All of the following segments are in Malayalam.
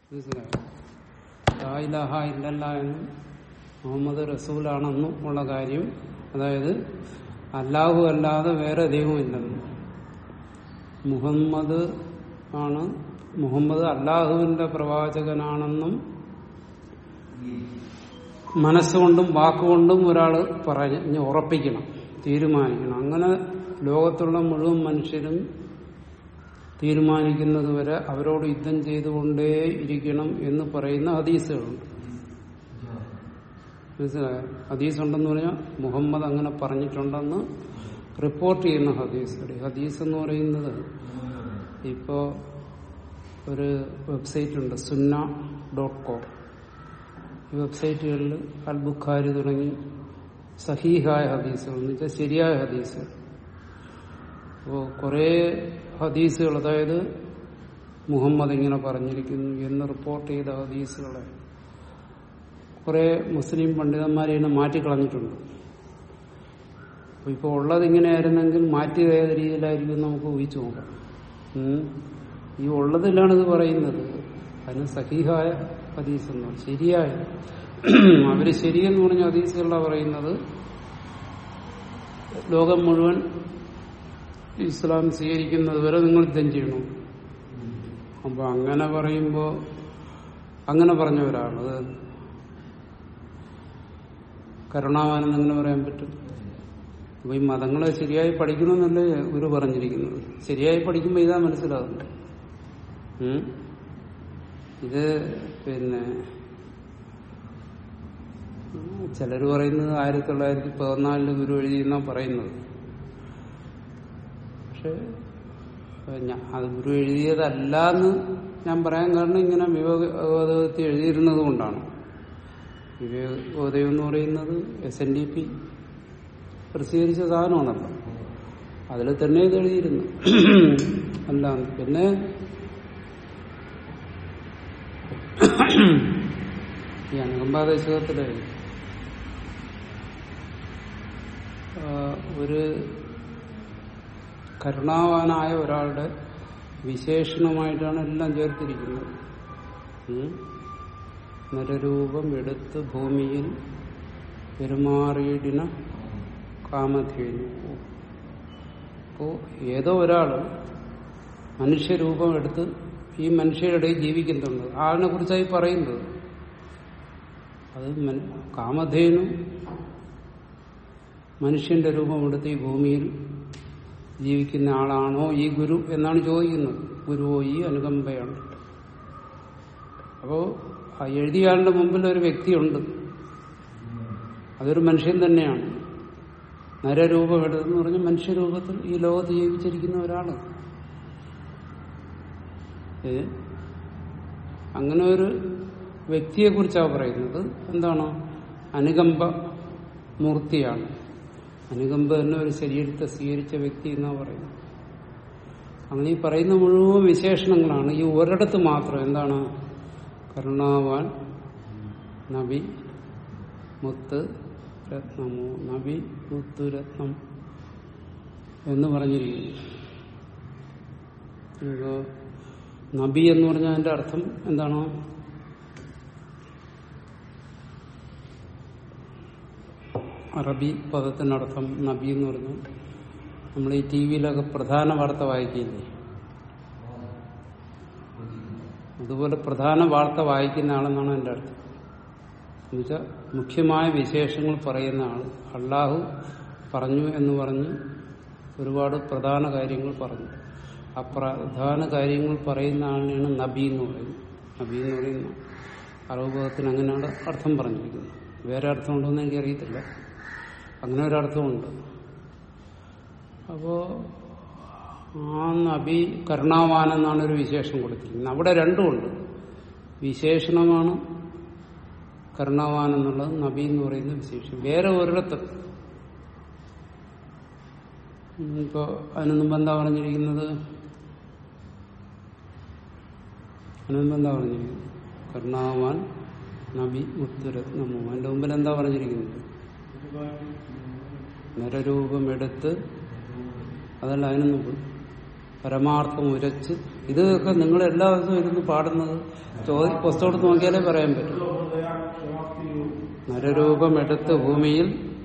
മനസ്സിലായോ ലാ ഇലാഹ ഇല്ലല്ല എന്നും മുഹമ്മദ് റസൂലാണെന്നും ഉള്ള കാര്യം അതായത് അല്ലാഹു അല്ലാതെ വേറെ ദൈവമില്ലെന്നും മുഹമ്മദ് ആണ് മുഹമ്മദ് അല്ലാഹുവിന്റെ പ്രവാചകനാണെന്നും മനസ്സുകൊണ്ടും വാക്കുകൊണ്ടും ഒരാൾ പറഞ്ഞ് ഉറപ്പിക്കണം തീരുമാനിക്കണം അങ്ങനെ ലോകത്തുള്ള മുഴുവൻ മനുഷ്യരും തീരുമാനിക്കുന്നത് വരെ അവരോട് യുദ്ധം ചെയ്തുകൊണ്ടേ ഇരിക്കണം എന്ന് പറയുന്ന ഹദീസുകളുണ്ട് മനസ്സിലായോ ഹദീസ് ഉണ്ടെന്ന് പറഞ്ഞാൽ മുഹമ്മദ് അങ്ങനെ പറഞ്ഞിട്ടുണ്ടെന്ന് റിപ്പോർട്ട് ചെയ്യുന്ന ഹദീസ് ഹദീസ് എന്ന് പറയുന്നത് ഇപ്പോ ഒരു വെബ്സൈറ്റ് ഉണ്ട് സുന്ന ഡോട്ട് കോം ഈ വെബ്സൈറ്റുകളിൽ അൽ ബുഖാരി തുടങ്ങി സഹീഹായ ഹദീസുകൾ എന്ന് വെച്ചാൽ ശരിയായ ഹദീസുകൾ അപ്പോൾ കുറേ ഹദീസുകൾ അതായത് മുഹമ്മദ് ഇങ്ങനെ പറഞ്ഞിരിക്കുന്നു എന്ന് റിപ്പോർട്ട് ചെയ്ത ഹദീസുകളെ കുറെ മുസ്ലിം പണ്ഡിതന്മാരെയാണ് മാറ്റിക്കളഞ്ഞിട്ടുണ്ട് അപ്പൊ ഇപ്പോൾ ഉള്ളത് ഇങ്ങനെയായിരുന്നെങ്കിൽ മാറ്റിയത് ഏത് രീതിയിലായിരിക്കും നമുക്ക് ഊഹിച്ചു നോക്കാം ഉം. ഈ ഉള്ളതിലാണ് ഇത് പറയുന്നത് അതിന് സഹീഹായ ഹദീസ് എന്ന് പറയും. ശരിയായ അവര് ശരിയെന്ന് പറഞ്ഞ ഹദീസുകളാണ് പറയുന്നത് ലോകം മുഴുവൻ ഇസ്ലാം സ്വീകരിക്കുന്നത് വരെ നിങ്ങൾ യുദ്ധം ചെയ്യണം അപ്പൊ അങ്ങനെ പറയുമ്പോ അങ്ങനെ പറഞ്ഞ ഒരാള് കരുണാവാനെന്ന് എങ്ങനെ പറയാൻ പറ്റും അപ്പൊ ഈ മതങ്ങളെ ശരിയായി പഠിക്കണമെന്നല്ലേ ഗുരു പറഞ്ഞിരിക്കുന്നത് ശരിയായി പഠിക്കുമ്പോൾ ഇതാ മനസ്സിലാകുന്നത് ഉം? ഇത് പിന്നെ ചിലർ പറയുന്നത് ആയിരത്തി തൊള്ളായിരത്തി പതിനാലില് ഗുരു എഴുതിയെന്നാ പറയുന്നത് പക്ഷെ ഞാൻ അത് ഗുരു എഴുതിയതല്ല എന്ന് ഞാൻ പറയാൻ കാരണം ഇങ്ങനെ വിവേകോദയത്തിൽ എഴുതിയിരുന്നത് കൊണ്ടാണ് വിവേകോദയം എന്ന് പറയുന്നത് എസ് എൻ ഡി പി പ്രസിദ്ധീകരിച്ച സാധനമാണല്ലോ അതിൽ തന്നെ ഇത് എഴുതിയിരുന്നു അല്ല പിന്നെ ഈ അനുകമ്പാദേശകത്തില് ഒരു കരുണാവാനായ ഒരാളുടെ വിശേഷണമായിട്ടാണ് എല്ലാം ചേർത്തിരിക്കുന്നത് ഉം. നരരൂപം എടുത്ത് ഭൂമിയിൽ പെരുമാറിയിടിന കാമധേനു അപ്പോ ഏതോ ഒരാള് മനുഷ്യരൂപം എടുത്ത് ഈ മനുഷ്യരുടെ ഇടയിൽ ജീവിക്കുന്നുണ്ട് ആളിനെ കുറിച്ചായി പറയുന്നത് അത് മൻ- കാമധേനു മനുഷ്യന്റെ രൂപമെടുത്ത് ഈ ഭൂമിയിൽ ജീവിക്കുന്ന ആളാണോ ഈ ഗുരു എന്നാണ് ചോദിക്കുന്നത് ഗുരുവോ ഈ അനുകമ്പയാണ് അപ്പോ ആ എഴുതിയ ആളുടെ മുമ്പിൽ ഒരു വ്യക്തിയുണ്ട് അതൊരു മനുഷ്യൻ തന്നെയാണ് നരരൂപം എടുത്തെന്ന് പറഞ്ഞ മനുഷ്യരൂപത്തിൽ ഈ ലോകത്ത് ജീവിച്ചിരിക്കുന്ന ഒരാള് ഏ? അങ്ങനെ ഒരു വ്യക്തിയെ കുറിച്ചാണ് പറയുന്നത് എന്താണ് അനുകമ്പ മൂർത്തിയാണ് അനുകമ്പ തന്നെ ഒരു ശരീരത്തെ സ്വീകരിച്ച വ്യക്തി എന്നാ പറയുന്നത് അങ്ങനെ ഈ പറയുന്ന മുഴുവൻ വിശേഷണങ്ങളാണ് ഈ ഒരിടത്ത് മാത്രം എന്താണ് കരുണാവാൻ നബി മുത്ത് രത്നമോ നബി മുത്തു രത്നം എന്ന് പറഞ്ഞിരിക്കുന്നു ഇപ്പോ നബി എന്ന് പറഞ്ഞാൽ അതിന്റെ അർത്ഥം എന്താണ് അറബി പദത്തിനർത്ഥം നബി എന്ന് പറഞ്ഞു നമ്മൾ ഈ ടി വിയിലൊക്കെ പ്രധാന വാർത്ത വായിക്കില്ലേ അതുപോലെ പ്രധാന വാർത്ത വായിക്കുന്ന ആളെന്നാണ് എൻ്റെ അർത്ഥം എന്നുവെച്ചാൽ മുഖ്യമായ വിശേഷങ്ങൾ പറയുന്ന ആൾ അള്ളാഹു പറഞ്ഞു എന്ന് പറഞ്ഞ് ഒരുപാട് പ്രധാന കാര്യങ്ങൾ പറഞ്ഞു ആ പ്രധാന കാര്യങ്ങൾ പറയുന്ന ആളിനെയാണ് നബി എന്ന് പറയുന്നത് നബി എന്ന് പറയുന്ന അറബ് പദത്തിന് അങ്ങനെയാണ് അർത്ഥം പറഞ്ഞിരിക്കുന്നത് വേറെ അർത്ഥമുണ്ടോയെന്ന് എനിക്കറിയത്തില്ല അങ്ങനെ ഒരർത്ഥമുണ്ട് അപ്പോ ആ നബി കരുണാവാൻ എന്നാണ് ഒരു വിശേഷം കൊടുത്തിരിക്കുന്നത് അവിടെ രണ്ടുമുണ്ട് വിശേഷണമാണ് കരുണാവാൻ എന്നുള്ളത് നബി എന്ന് പറയുന്ന വിശേഷം വേറെ ഒരിടത്ത് ഇപ്പോ അതിനു മുമ്പ് എന്താ പറഞ്ഞിരിക്കുന്നത് അതിനു മുമ്പ് എന്താ പറഞ്ഞിരിക്കുന്നത് കരുണാവാൻ നബി മുത്തുരത്നമോ അതിന്റെ മുമ്പിൽ എന്താ പറഞ്ഞിരിക്കുന്നത് നരരൂപമെടുത്ത് അതല്ല അതിനു മുമ്പ് പരമാർത്ഥം ഉരച്ച് ഇതൊക്കെ നിങ്ങൾ എല്ലാ ദിവസവും ഇരുന്ന് പാടുന്നത് ചോദി പുസ്തകത്ത് നോക്കിയാലേ പറയാൻ പറ്റും നരരൂപമെടുത്ത് ഭൂമിയിൽ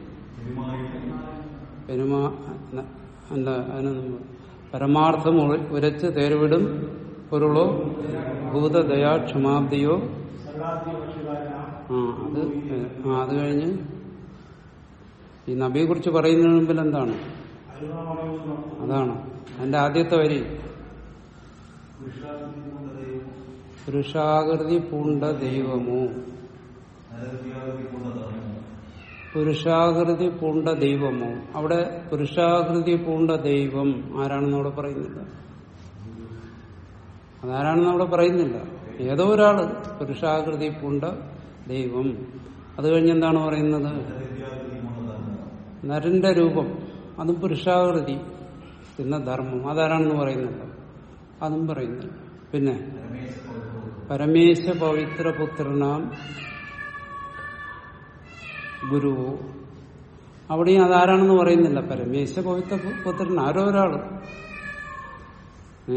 പെരുമാ ന- എന്താ അതിന് മുമ്പ് പരമാർത്ഥം ഉര- ഉരച്ച് തേരുവിടും പൊരുളോ ഭൂതദയാ ക്ഷമാബ്ദിയോ ആ അത് ആ അത് കഴിഞ്ഞ് ഈ നബിയെ കുറിച്ച് പറയുന്നതിന് മുമ്പിൽ എന്താണ് അതാണ് അതിന്റെ ആദ്യത്തെ വരി പുരുഷാകൃതി പൂണ്ട ദൈവമോ പുരുഷാകൃതി പൂണ്ട ദൈവമോ അവിടെ പുരുഷാകൃതി പൂണ്ട ദൈവം ആരാണെന്ന് അവിടെ പറയുന്നില്ല അതാരാണെന്ന് അവിടെ പറയുന്നില്ല ഏതോ ഒരാള് പുരുഷാകൃതി പൂണ്ട ദൈവം അത് കഴിഞ്ഞ് എന്താണ് പറയുന്നത് നരന്റെ രൂപം അതും പുരുഷാകൃതി എന്ന ധർമ്മം അതാരാണെന്ന് പറയുന്നില്ല അതും പറയുന്നില്ല പിന്നെ പരമേശ പവിത്ര പുത്രനാം ഗുരുവോ അവിടെയും അതാരാണെന്ന് പറയുന്നില്ല പരമേശ പവിത്ര പു- പുത്രൻ ആരോ ഒരാള് ഏ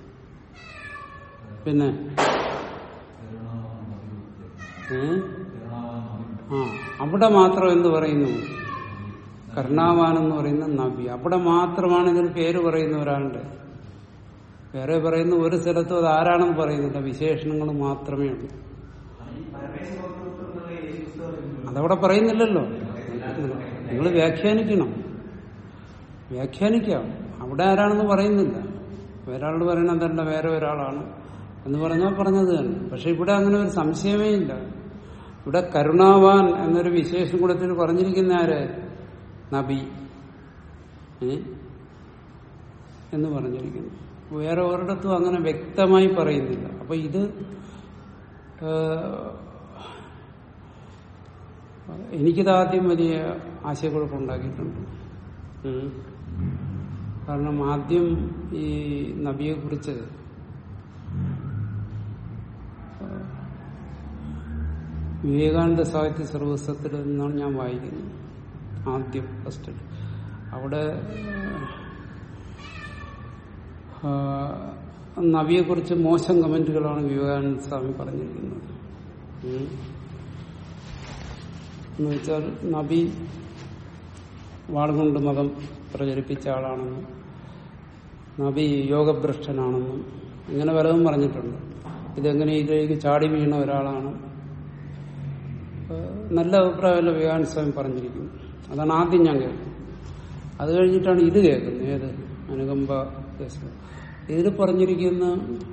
പിന്നെ ഏ ആ അവിടെ മാത്രം എന്ത് പറയുന്നു കർണാവാൻ എന്ന് പറയുന്ന നബി അവിടെ മാത്രമാണ് ഇതിന് പേര് പറയുന്ന ഒരാളുടെ വേറെ പറയുന്ന ഒരു സ്ഥലത്തും അത് ആരാണെന്ന് പറയുന്നില്ല വിശേഷണങ്ങൾ മാത്രമേ ഉള്ളൂ അതവിടെ പറയുന്നില്ലല്ലോ നിങ്ങൾ വ്യാഖ്യാനിക്കണം വ്യാഖ്യാനിക്കാം അവിടെ ആരാണെന്ന് പറയുന്നില്ല ഒരാൾ പറയണതല്ല വേറെ ഒരാളാണ് എന്ന് പറഞ്ഞാൽ പറഞ്ഞത് തന്നെ പക്ഷെ ഇവിടെ അങ്ങനെ ഒരു സംശയമേ ഇല്ല ഇവിടെ കരുണാവാൻ എന്നൊരു വിശേഷം കൂടത്തിൽ പറഞ്ഞിരിക്കുന്ന ആര് നബി ഏ? എന്ന് പറഞ്ഞിരിക്കുന്നു വേറെ ഒരിടത്തും അങ്ങനെ വ്യക്തമായി പറയുന്നില്ല അപ്പൊ ഇത് ഏഹ്, എനിക്കിത് ആദ്യം വലിയ ആശയക്കുഴപ്പമുണ്ടാക്കിയിട്ടുണ്ട് ഉം. കാരണം ആദ്യം ഈ നബിയെ കുറിച്ച് വിവേകാനന്ദ സാഹിത്യ സർവസ്വത്തിൽ നിന്നാണ് ഞാൻ വായിക്കുന്നത് ആദ്യം ഫസ്റ്റ് അവിടെ നബിയെ കുറിച്ച് മോശം കമന്റുകളാണ് വിവേകാനന്ദ സ്വാമി പറഞ്ഞിരിക്കുന്നത് ഉം. എന്ന് വെച്ചാൽ നബി വാളുകൊണ്ട് മതം പ്രചരിപ്പിച്ച ആളാണെന്നും നബി യോഗഭ്രഷ്ടനാണെന്നും ഇങ്ങനെ പലതും പറഞ്ഞിട്ടുണ്ട് ഇതെങ്ങനെ ഇതിലേക്ക് ചാടി വീണ ഒരാളാണ് ഏഹ് നല്ല അഭിപ്രായമല്ല വിവേകാനന്ദ സ്വാമി പറഞ്ഞിരിക്കുന്നു അതാണ് ആദ്യം ഞാൻ കേൾക്കുന്നത് അത് കഴിഞ്ഞിട്ടാണ് ഇത് കേൾക്കുന്നത് ഏത് അനുകമ്പ കേസ് ഇതിൽ പറഞ്ഞിരിക്കുന്ന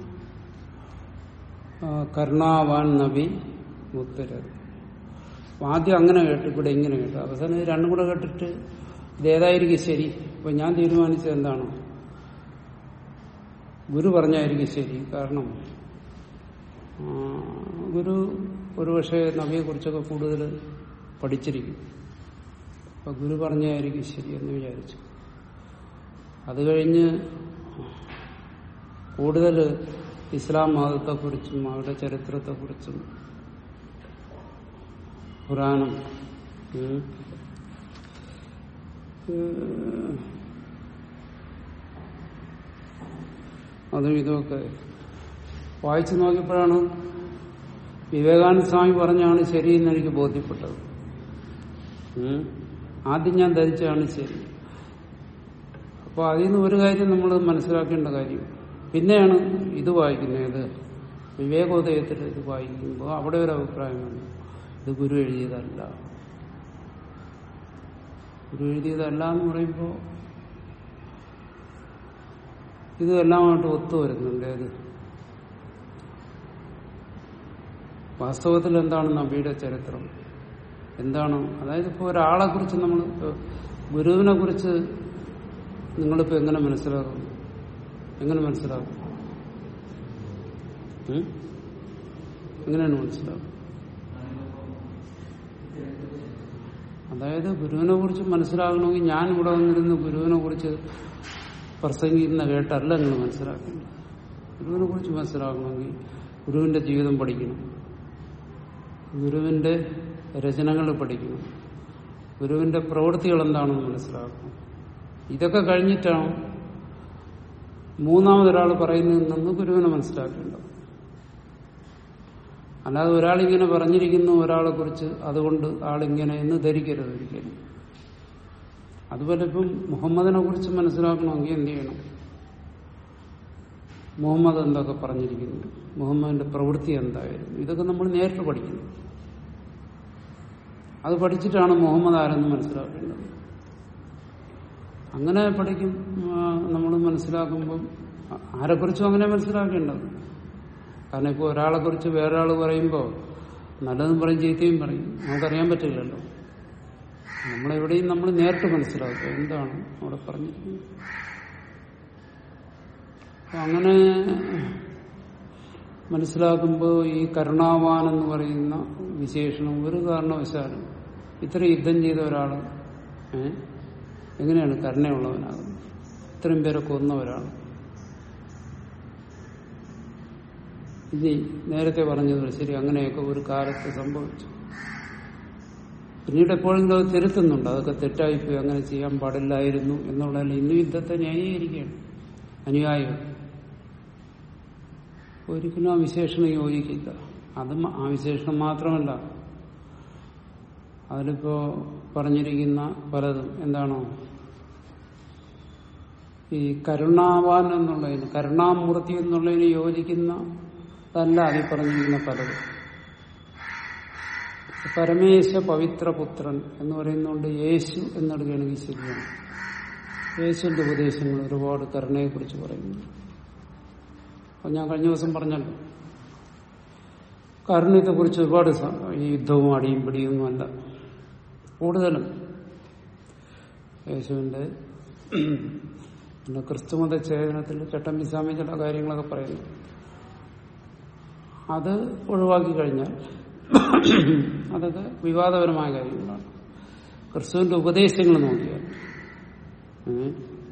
ആ, കരുണാവാൻ നബി മുത്തരത് ആദ്യം അങ്ങനെ കേട്ടു ഇവിടെ ഇങ്ങനെ കേട്ടു അവസാനം ഇത് രണ്ടും കൂടെ കേട്ടിട്ട് ഇതേതായിരിക്കും ശരി അപ്പൊ ഞാൻ തീരുമാനിച്ചത് എന്താണ് ഗുരു പറഞ്ഞായിരിക്കും ശരി കാരണം ആ, ഗുരു ഒരുപക്ഷെ നബിയെ കുറിച്ചൊക്കെ കൂടുതൽ പഠിച്ചിരിക്കും അപ്പൊ ഗുരു പറഞ്ഞായിരിക്കും ശരി എന്ന് വിചാരിച്ചു അത് കഴിഞ്ഞ് കൂടുതൽ ഇസ്ലാം മതത്തെക്കുറിച്ചും അവരുടെ ചരിത്രത്തെക്കുറിച്ചും ഖുറാനും ഉം, ഏഹ്, അതും ഇതുമൊക്കെ വായിച്ചു നോക്കിയപ്പോഴാണ് വിവേകാനന്ദ സ്വാമി പറഞ്ഞാണ് ശരിയെന്ന് എനിക്ക് ബോധ്യപ്പെട്ടത് ഉം. ആദ്യം ഞാൻ ധരിച്ചാണ് ശരി അപ്പൊ അതിൽ നിന്ന് ഒരു കാര്യം നമ്മൾ മനസ്സിലാക്കേണ്ട കാര്യം പിന്നെയാണ് ഇത് വായിക്കുന്നത് ഇത് വിവേകോദയത്തിൽ ഇത് വായിക്കുമ്പോൾ അവിടെ ഒരു അഭിപ്രായമാണ് ഇത് ഗുരു എഴുതിയതല്ല ഗുരു എഴുതിയതല്ല എന്ന് പറയുമ്പോൾ ഇതെല്ലാമായിട്ട് ഒത്തുവരുന്നുണ്ട് അത് വാസ്തവത്തിൽ എന്താണ് നബിയുടെ ചരിത്രം എന്താണ് അതായത് ഇപ്പോൾ ഒരാളെ കുറിച്ച് നമ്മൾ ഗുരുവിനെ കുറിച്ച് നിങ്ങളിപ്പോ എങ്ങനെ മനസ്സിലാക്കും എങ്ങനെ മനസ്സിലാക്കും ഉം? എങ്ങനെയാണ് മനസ്സിലാക്കും അതായത് ഗുരുവിനെ കുറിച്ച് മനസ്സിലാകണമെങ്കിൽ ഞാൻ ഇവിടെ വന്നിരുന്ന് ഗുരുവിനെ കുറിച്ച് പ്രസംഗിക്കുന്ന കേട്ടല്ല നിങ്ങൾ മനസ്സിലാക്കേണ്ടത് ഗുരുവിനെ കുറിച്ച് മനസ്സിലാക്കണമെങ്കിൽ ഗുരുവിന്റെ ജീവിതം പഠിക്കണം ഗുരുവിന്റെ രചനകൾ പഠിക്കണം ഗുരുവിന്റെ പ്രവൃത്തികൾ എന്താണെന്ന് മനസ്സിലാക്കണം ഇതൊക്കെ കഴിഞ്ഞിട്ടാണ് മൂന്നാമതൊരാൾ പറയുന്നതിൽ നിന്ന് ഗുരുവിനെ മനസ്സിലാക്കേണ്ടത് അല്ലാതെ ഒരാളിങ്ങനെ പറഞ്ഞിരിക്കുന്നു ഒരാളെ കുറിച്ച് അതുകൊണ്ട് ആളിങ്ങനെ എന്ന് ധരിക്കരുത് ഒരിക്കലും അതുപോലെ ഇപ്പം മുഹമ്മദിനെ കുറിച്ച് മനസ്സിലാക്കണമെങ്കിൽ എന്ത് ചെയ്യണം മുഹമ്മദ് എന്തൊക്കെ പറഞ്ഞിരിക്കുന്നു മുഹമ്മദിന്റെ പ്രവൃത്തി എന്തായിരുന്നു ഇതൊക്കെ നമ്മൾ നേരിട്ട് പഠിക്കുന്നു അത് പഠിച്ചിട്ടാണ് മുഹമ്മദ് ആരെന്ന് മനസ്സിലാക്കേണ്ടത് അങ്ങനെ പഠിക്കും നമ്മൾ മനസ്സിലാക്കുമ്പം ആരെക്കുറിച്ചും അങ്ങനെ മനസ്സിലാക്കേണ്ടത് കാരണം ഇപ്പോൾ ഒരാളെ കുറിച്ച് വേറൊരാൾ പറയുമ്പോൾ നല്ലതും പറയും ചീത്തയും പറയും നമുക്കറിയാൻ പറ്റില്ലല്ലോ നമ്മളെവിടെയും നമ്മൾ നേരിട്ട് മനസ്സിലാക്കുക എന്താണ് അവിടെ പറഞ്ഞിരിക്കുന്നത് അപ്പൊ അങ്ങനെ മനസ്സിലാക്കുമ്പോൾ ഈ കരുണാവാൻ എന്ന് പറയുന്ന വിശേഷണം ഒരു കാരണവശാലും ഇത്ര യുദ്ധം ചെയ്ത ഒരാൾ ഏഹ് എങ്ങനെയാണ് കരുണയുള്ളവനാകുന്നത് ഇത്രയും പേരെ കൊന്ന ഒരാൾ ഇനി നേരത്തെ പറഞ്ഞത് ശരി അങ്ങനെയൊക്കെ ഒരു കാലത്ത് സംഭവിച്ചു പിന്നീട് എപ്പോഴെങ്കിലും അത് തിരുത്തുന്നുണ്ട് അതൊക്കെ തെറ്റായിപ്പോയി അങ്ങനെ ചെയ്യാൻ പാടില്ലായിരുന്നു എന്നുള്ളതല്ല ഇന്ന് യുദ്ധത്തെ ന്യായീകരിക്കുകയാണ് അനുയായികൾ ഒരിക്കലും ആ വിശേഷണം യോജിക്കില്ല അതും ആ വിശേഷണം മാത്രമല്ല അതിലിപ്പോ പറഞ്ഞിരിക്കുന്ന പലതും എന്താണോ ഈ കരുണാവാൻ എന്നുള്ളതിന് കരുണാമൂർത്തി എന്നുള്ളതിന് യോജിക്കുന്ന അതല്ല അതിൽ പറഞ്ഞിരിക്കുന്ന പലതും പരമേശ പവിത്രപുത്രൻ എന്ന് പറയുന്നതുകൊണ്ട് യേശു എന്നെടുക്കുകയാണെങ്കിൽ ശരിയാണ് യേശുവിന്റെ ഉപദേശങ്ങൾ ഒരുപാട് കരുണയെക്കുറിച്ച് പറയുന്നു അപ്പൊ ഞാൻ കഴിഞ്ഞ ദിവസം പറഞ്ഞല്ലോ കാരുണ്യത്തെക്കുറിച്ച് ഒരുപാട് സ- ഈ യുദ്ധവും അടിയും പിടിയൊന്നും അല്ല കൂടുതലും യേശുവിന്റെ പിന്നെ ക്രിസ്തുമത ചേതനത്തിൽ ചട്ടമ്പി സ്വാമി ചില കാര്യങ്ങളൊക്കെ പറയുന്നു അത് ഒഴിവാക്കി കഴിഞ്ഞാൽ അതൊക്കെ വിവാദപരമായ കാര്യങ്ങളാണ് ക്രിസ്തുവിന്റെ ഉപദേശങ്ങൾ നോക്കിയാൽ ഉം.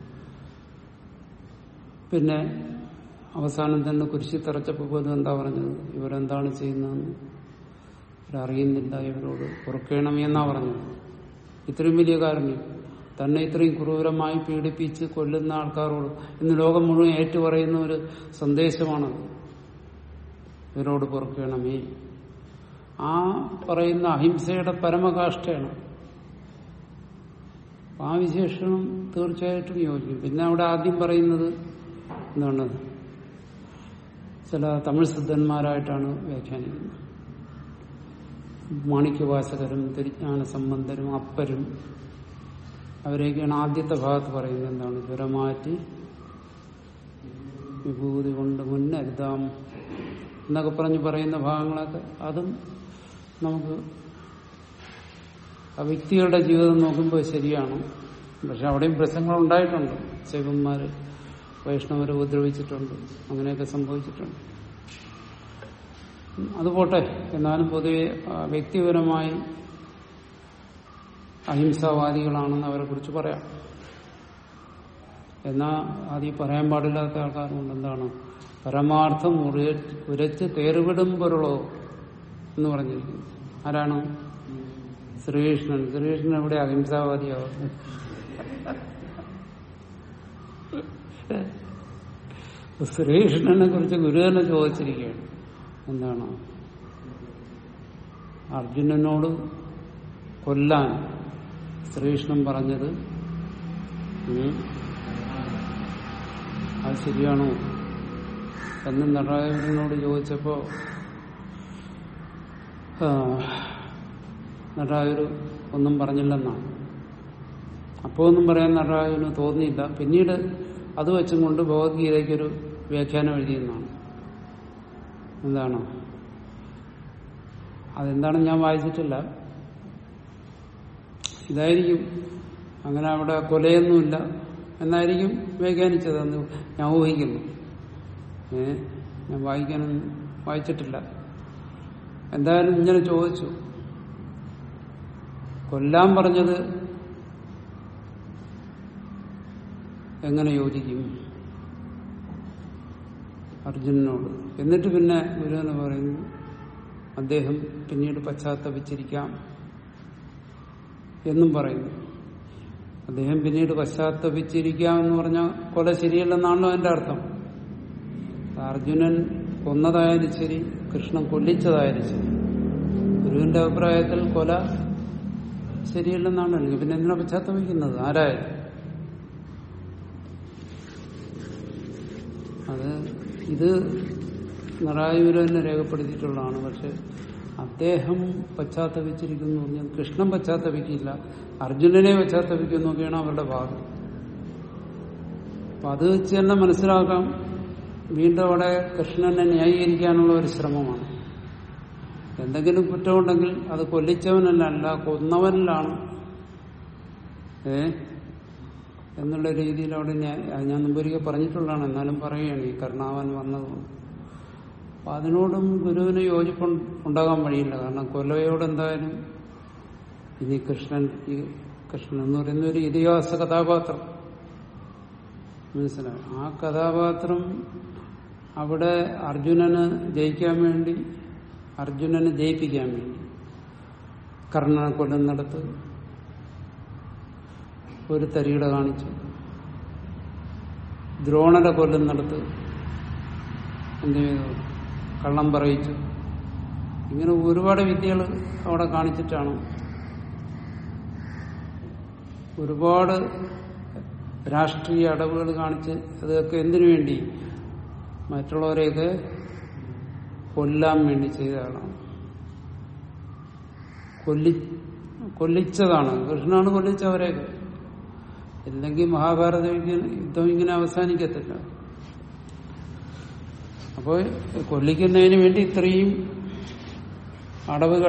പിന്നെ അവസാനം തന്നെ കുരിശി തറച്ചപ്പോൾ പോലും എന്താ പറഞ്ഞത് ഇവരെന്താണ് ചെയ്യുന്നതെന്ന് ഇവരറിയുന്നില്ല ഇവരോട് പൊറുക്കണമേ എന്നാ പറഞ്ഞത് ഇത്രയും വലിയ കാരുണ്യം തന്നെ ഇത്രയും ക്രൂരമായി പീഡിപ്പിച്ച് കൊല്ലുന്ന ആൾക്കാരോട് ഇന്ന് ലോകം മുഴുവൻ ഏറ്റുപറയുന്ന ഒരു സന്ദേശമാണത് ഇവരോട് പൊറുക്കണമേ ആ പറയുന്ന അഹിംസയുടെ പരമകാഷ്ഠയാണ് ആ വിശേഷണം തീർച്ചയായിട്ടും യോജിക്കും പിന്നെ അവിടെ ആദ്യം പറയുന്നത് എന്താണ് ചില തമിഴ് സിദ്ധന്മാരായിട്ടാണ് വ്യാഖ്യാനിക്കുന്നത് മാണിക്യവാസകരും തിരിജ്ഞാന സംബന്ധരും അപ്പരും അവരെയൊക്കെയാണ് ആദ്യത്തെ ഭാഗത്ത് പറയുന്നത് എന്താണ് ദുരമാറ്റി വിഭൂതി കൊണ്ട് മുന്നരുതാം എന്നൊക്കെ പറഞ്ഞ് പറയുന്ന ഭാഗങ്ങളൊക്കെ അതും നമുക്ക് ആ വ്യക്തികളുടെ ജീവിതം നോക്കുമ്പോൾ ശരിയാണ് പക്ഷെ അവിടെയും പ്രശ്നങ്ങൾ ഉണ്ടായിട്ടുണ്ട് ശൈവന്മാര് വൈഷ്ണവരെ ഉപദ്രവിച്ചിട്ടുണ്ട് അങ്ങനെയൊക്കെ സംഭവിച്ചിട്ടുണ്ട് ഉം, അത് പോട്ടെ എന്നാലും പൊതുവെ ആ, വ്യക്തിപരമായി അഹിംസാവാദികളാണെന്ന് അവരെ കുറിച്ച് പറയാം എന്നാ അത് ഈ പറയാൻ പാടില്ലാത്ത ആൾക്കാരുണ്ട് എന്താണ് പരമാർത്ഥം ഉര- ഉരച്ച് തേറുവിടും പൊരുളോ എന്ന് പറഞ്ഞിരിക്കുന്നു ആരാണ് ശ്രീകൃഷ്ണൻ ശ്രീകൃഷ്ണൻ എവിടെ അഹിംസാവാദിയാവുന്നത് ശ്രീകൃഷ്ണനെ കുറിച്ച് ഗുരു തന്നെ ചോദിച്ചിരിക്കുകയാണ് എന്താണ് അർജുനനോട് കൊല്ലാൻ ശ്രീകൃഷ്ണൻ പറഞ്ഞത് ഉം, അത് ശരിയാണോ എന്ന് നടരാജനോട് ചോദിച്ചപ്പോ ആ, നടരാജർ ഒന്നും പറഞ്ഞില്ലെന്നാണ് അപ്പോൾ ഒന്നും പറയാൻ നടരാജന് തോന്നിയില്ല പിന്നീട് അത് വെച്ചും കൊണ്ട് ഭഗവത്ഗീതയ്ക്കൊരു വ്യാഖ്യാനം എഴുതിയെന്നാണ് എന്താണ് അതെന്താണ് ഞാൻ വായിച്ചിട്ടില്ല ഇതായിരിക്കും അങ്ങനെ അവിടെ കൊലയൊന്നുമില്ല എന്നായിരിക്കും വ്യാഖ്യാനിച്ചതെന്ന് ഞാൻ ഊഹിക്കുന്നു ഏ ഞാൻ വായിക്കാനൊന്നും വായിച്ചിട്ടില്ല എന്തായാലും ഇങ്ങനെ ചോദിച്ചു കൊല്ലാൻ പറഞ്ഞത് എങ്ങനെ യോജിക്കും അർജുനനോട് എന്നിട്ട് പിന്നെ ഗുരുവന് പറയുന്നു അദ്ദേഹം പിന്നീട് പശ്ചാത്തപിച്ചിരിക്കാം എന്നും പറയുന്നു അദ്ദേഹം പിന്നീട് പശ്ചാത്തപിച്ചിരിക്കാമെന്ന് പറഞ്ഞാൽ കൊല ശരിയല്ലെന്നാണല്ലോ എന്റെ അർത്ഥം അർജുനൻ കൊന്നതായാലും ശരി കൃഷ്ണൻ കൊല്ലിച്ചതായാലും ശരി ഗുരുവിന്റെ അഭിപ്രായത്തിൽ കൊല ശരിയല്ലെന്നാണ് എനിക്ക് പിന്നെ എന്തിനാ പശ്ചാത്തപിക്കുന്നത് ആരായാലും അത് ഇത് നിറായൂര് തന്നെ രേഖപ്പെടുത്തിയിട്ടുള്ളതാണ് പക്ഷെ അദ്ദേഹം പശ്ചാത്തപിച്ചിരിക്കുന്നു പറഞ്ഞാൽ കൃഷ്ണൻ പശ്ചാത്തപിക്കില്ല അർജുനനെ പശ്ചാത്തപിക്കുന്നൊക്കെയാണ് അവരുടെ ഭാഗം അപ്പൊ അത് വെച്ച് തന്നെ മനസ്സിലാക്കാം വീണ്ടും അവിടെ കൃഷ്ണനെ ന്യായീകരിക്കാനുള്ള ഒരു ശ്രമമാണ് എന്തെങ്കിലും കുറ്റമുണ്ടെങ്കിൽ അത് കൊല്ലിച്ചവനല്ല അല്ല കൊന്നവനിലാണ് ഏ എന്നുള്ള രീതിയിൽ അവിടെ ന്യായ- അത് ഞാൻ മുമ്പൊരിക്കൽ പറഞ്ഞിട്ടുള്ളതാണ് എന്നാലും പറയുകയാണ് ഈ കർണാവൻ വന്നതുകൊണ്ട് അപ്പൊ അതിനോടും ഗുരുവിന് യോജിപ്പ് ഉണ്ടാകാൻ വഴിയില്ല കാരണം കൊല്ലയോട് എന്തായാലും ഇനി കൃഷ്ണൻ ഈ കൃഷ്ണൻ എന്ന് പറയുന്ന ഒരു ഇതിഹാസ കഥാപാത്രം മനസ്സിലായി ആ കഥാപാത്രം അവിടെ അർജുനന് ജയിക്കാൻ വേണ്ടി അർജുനനെ ജയിപ്പിക്കാൻ വേണ്ടി കർണനെ കൊല്ലുന്നിടത്ത് ഒരു തരികിട കാണിച്ചു ദ്രോണരെ കൊല്ലുന്നിടത്ത് എന്ത് ചെയ്തു കള്ളം പറയിച്ചു ഇങ്ങനെ ഒരുപാട് വിദ്യകൾ അവിടെ കാണിച്ചിട്ടാണ് ഒരുപാട് രാഷ്ട്രീയ അടവുകൾ കാണിച്ച് അതൊക്കെ എന്തിനു വേണ്ടി മറ്റുള്ളവരെയൊക്കെ കൊല്ലാൻ വേണ്ടി ചെയ്തതാണ് കൊല്ലി കൊല്ലിച്ചതാണ് കൃഷ്ണനാണ് കൊല്ലിച്ചവരെയൊക്കെ ഇല്ലെങ്കിൽ മഹാഭാരത യുദ്ധം ഇങ്ങനെ അവസാനിക്കത്തില്ല അപ്പോൾ കൊല്ലിക്കുന്നതിന് വേണ്ടി ഇത്രയും അടവുകൾ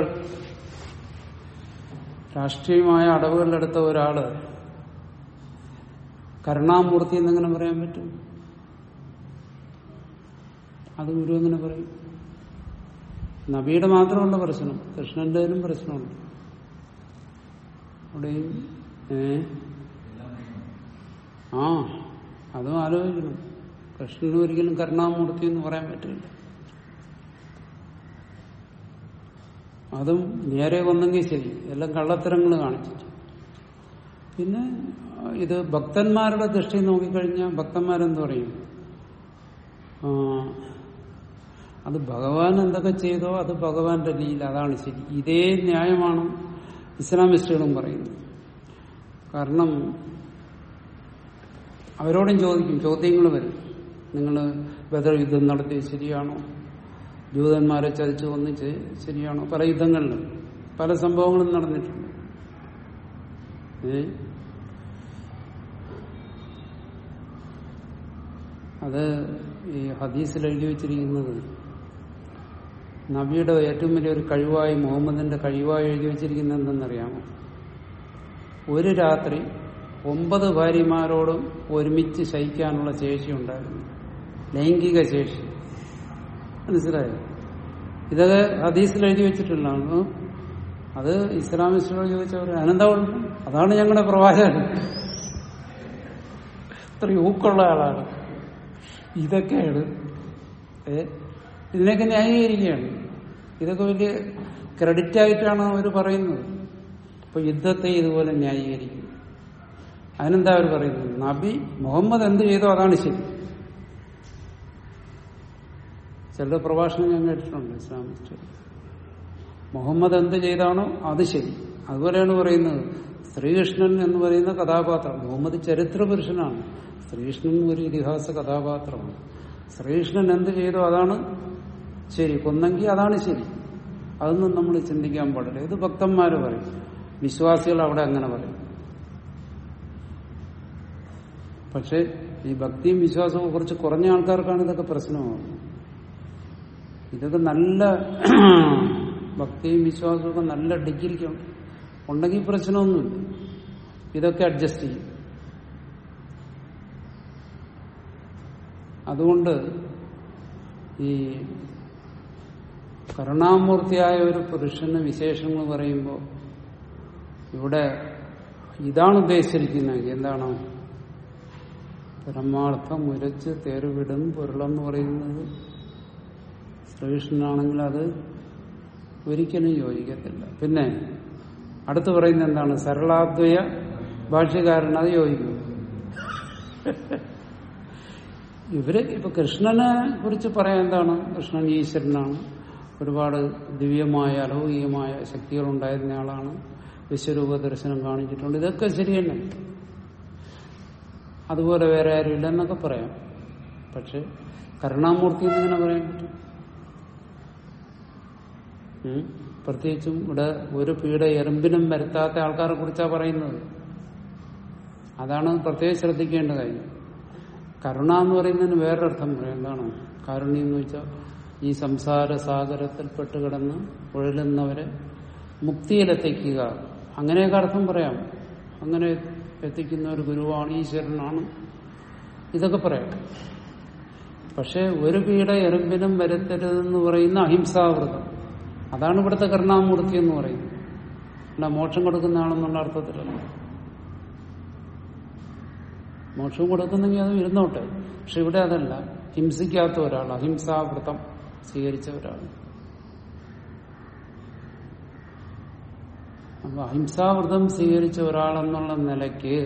രാഷ്ട്രീയമായ അടവുകളെടുത്ത ഒരാള് കരുണാമൂർത്തി എന്നെങ്ങനെ പറയാൻ പറ്റും അത് ഗുരു എങ്ങനെ പറയും നബിയുടെ മാത്രമല്ല പ്രശ്നം കൃഷ്ണന്റെതിനും പ്രശ്നമുണ്ട് അവിടെയും ഏ ആ അതും ആലോചിക്കണം കൃഷ്ണന് ഒരിക്കലും കരുണാമൂർത്തി എന്ന് പറയാൻ പറ്റില്ല അതും നേരെ കൊന്നെങ്കിൽ ശരി എല്ലാം കള്ളത്തരങ്ങൾ കാണിച്ചിട്ട് പിന്നെ ഇത് ഭക്തന്മാരുടെ ദൃഷ്ടി നോക്കിക്കഴിഞ്ഞാൽ ഭക്തന്മാരെന്ത് പറയും ആ, അത് ഭഗവാൻ എന്തൊക്കെ ചെയ്തോ അത് ഭഗവാന്റെ ലീല അതാണ് ശരി ഇതേ ന്യായമാണ് ഇസ്ലാമിസ്റ്റുകളും പറയുന്നത് കാരണം അവരോടും ചോദിക്കും ചോദ്യങ്ങൾ വരും നിങ്ങൾ ബദർ യുദ്ധം നടത്തിയത് ശരിയാണോ ജൂതന്മാരെ ചതിച്ചു കൊന്ന് ചെ- ശരിയാണോ പല യുദ്ധങ്ങളിലും പല സംഭവങ്ങളും നടന്നിട്ടുണ്ട് ഏ അത് ഈ ഹദീസിൽ എഴുതി വെച്ചിരിക്കുന്നത് നബിയുടെ ഏറ്റവും വലിയൊരു കഴിവായി മുഹമ്മദിന്റെ കഴിവായി എഴുതി വെച്ചിരിക്കുന്നത് എന്തെന്നറിയാമോ ഒരു രാത്രി ഒമ്പത് ഭാര്യമാരോടും ഒരുമിച്ച് ശയിക്കാനുള്ള ശേഷി ഉണ്ടായിരുന്നു ലൈംഗിക ശേഷി മനസ്സിലായോ ഇതൊക്കെ ഹദീസിൽ എഴുതി വെച്ചിട്ടുള്ളതാണ് അത് ഇസ്ലാമിസ്റ്റിനോട് ചോദിച്ചവർ അനന്തം അതാണ് ഞങ്ങളുടെ പ്രവാചകൻ ഇത്ര ഊക്കുള്ള ആളാണ് ഇതൊക്കെയാണ് ഏ ഇതിനൊക്കെ ന്യായീകരിക്കുകയാണ് ഇതൊക്കെ വലിയ ക്രെഡിറ്റ് ആയിട്ടാണ് അവർ പറയുന്നത് അപ്പൊ യുദ്ധത്തെ ഇതുപോലെ ന്യായീകരിക്കും അതിനെന്താ അവർ പറയുന്നത് നബി മുഹമ്മദ് എന്ത് ചെയ്തോ അതാണ് ശരി ചില പ്രഭാഷണം ഞാൻ കേട്ടിട്ടുണ്ട് ഇസ്ലാമിസ്റ്റ് മുഹമ്മദ് എന്ത് ചെയ്താണോ അത് ശരി അതുപോലെയാണ് പറയുന്നത് ശ്രീകൃഷ്ണൻ എന്ന് പറയുന്ന കഥാപാത്രം മുഹമ്മദ് ചരിത്ര പുരുഷനാണ് ശ്രീകൃഷ്ണൻ ഒരു ഇതിഹാസ കഥാപാത്രമാണ് ശ്രീകൃഷ്ണൻ എന്ത് ചെയ്തോ അതാണ് ശരി കൊന്നെങ്കിൽ അതാണ് ശരി അതൊന്നും നമ്മൾ ചിന്തിക്കാൻ പാടില്ല ഇത് ഭക്തന്മാര് പറയും വിശ്വാസികൾ അവിടെ അങ്ങനെ പറയും പക്ഷെ ഈ ഭക്തിയും വിശ്വാസവും കുറച്ച് കുറഞ്ഞ ആൾക്കാർക്കാണ് ഇതൊക്കെ പ്രശ്നമാകുന്നത് ഇതൊക്കെ നല്ല ഭക്തിയും വിശ്വാസവും ഒക്കെ നല്ല ഡിഗ്രിക്കും ഉണ്ടെങ്കിൽ പ്രശ്നമൊന്നുമില്ല ഇതൊക്കെ അഡ്ജസ്റ്റ് ചെയ്യും അതുകൊണ്ട് ഈ കരുണാമൂർത്തിയായ ഒരു പുരുഷന് വിശേഷങ്ങൾ പറയുമ്പോൾ ഇവിടെ ഇതാണ് ഉദ്ദേശിച്ചിരിക്കുന്നത് എന്താണ് പരമാർത്ഥം ഉരച്ച് തേരുവിടും പൊരുളെന്ന് പറയുന്നത് ശ്രീകൃഷ്ണനാണെങ്കിൽ അത് ഒരിക്കലും യോജിക്കത്തില്ല പിന്നെ അടുത്ത് പറയുന്നത് എന്താണ് സരളാദ്വയ ഭാഷ്യകാരൻ അത് യോജിക്കും ഇവര് ഇപ്പൊ കൃഷ്ണനെ കുറിച്ച് പറയാൻ എന്താണ് കൃഷ്ണൻ ഈശ്വരനാണ് ഒരുപാട് ദിവ്യമായ അലൗകികമായ ശക്തികൾ ഉണ്ടായിരുന്ന ആളാണ് വിശ്വരൂപ ദർശനം കാണിച്ചിട്ടുണ്ട് ഇതൊക്കെ ശരി തന്നെ അതുപോലെ വേറെ ആരും ഇല്ലെന്നൊക്കെ പറയാം പക്ഷെ കരുണാമൂർത്തി എന്നിങ്ങനെ പറയാൻ പറ്റും ഉം? പ്രത്യേകിച്ചും ഇവിടെ ഒരു പീഡ എറുമ്പിനും വരുത്താത്ത ആൾക്കാരെ കുറിച്ചാണ് പറയുന്നത് അതാണ് പ്രത്യേകം ശ്രദ്ധിക്കേണ്ട കാര്യം കരുണ എന്ന് പറയുന്നതിന് വേറൊരർത്ഥം പറയാം എന്താണ് കാരുണ്യം എന്ന് വെച്ചാൽ ഈ സംസാര സാഗരത്തിൽപ്പെട്ട് കിടന്ന് ഉഴലുന്നവരെ മുക്തിയിലെത്തിക്കുക അങ്ങനെയൊക്കെ അർത്ഥം പറയാം അങ്ങനെ എത്തിക്കുന്ന ഒരു ഗുരുവാണ് ഈശ്വരനാണ് ഇതൊക്കെ പറയാം പക്ഷെ ഒരു പീഡ എറുമ്പിനും വരുത്തരുതെന്ന് പറയുന്ന അഹിംസാവൃതം അതാണ് ഇവിടുത്തെ കരുണാമൂർത്തി എന്ന് പറയുന്നത് അല്ല മോക്ഷം കൊടുക്കുന്ന ആളെന്നുള്ള അർത്ഥത്തിലല്ല മോക്ഷം കൊടുക്കുന്നെങ്കിൽ അത് ഇരുന്നോട്ടെ പക്ഷെ ഇവിടെ അതല്ല ഹിംസിക്കാത്ത ഒരാൾ അഹിംസാവൃതം സ്വീകരിച്ച ഒരാൾ അപ്പൊ അഹിംസാവൃതം സ്വീകരിച്ച ഒരാളെന്നുള്ള നിലയ്ക്ക്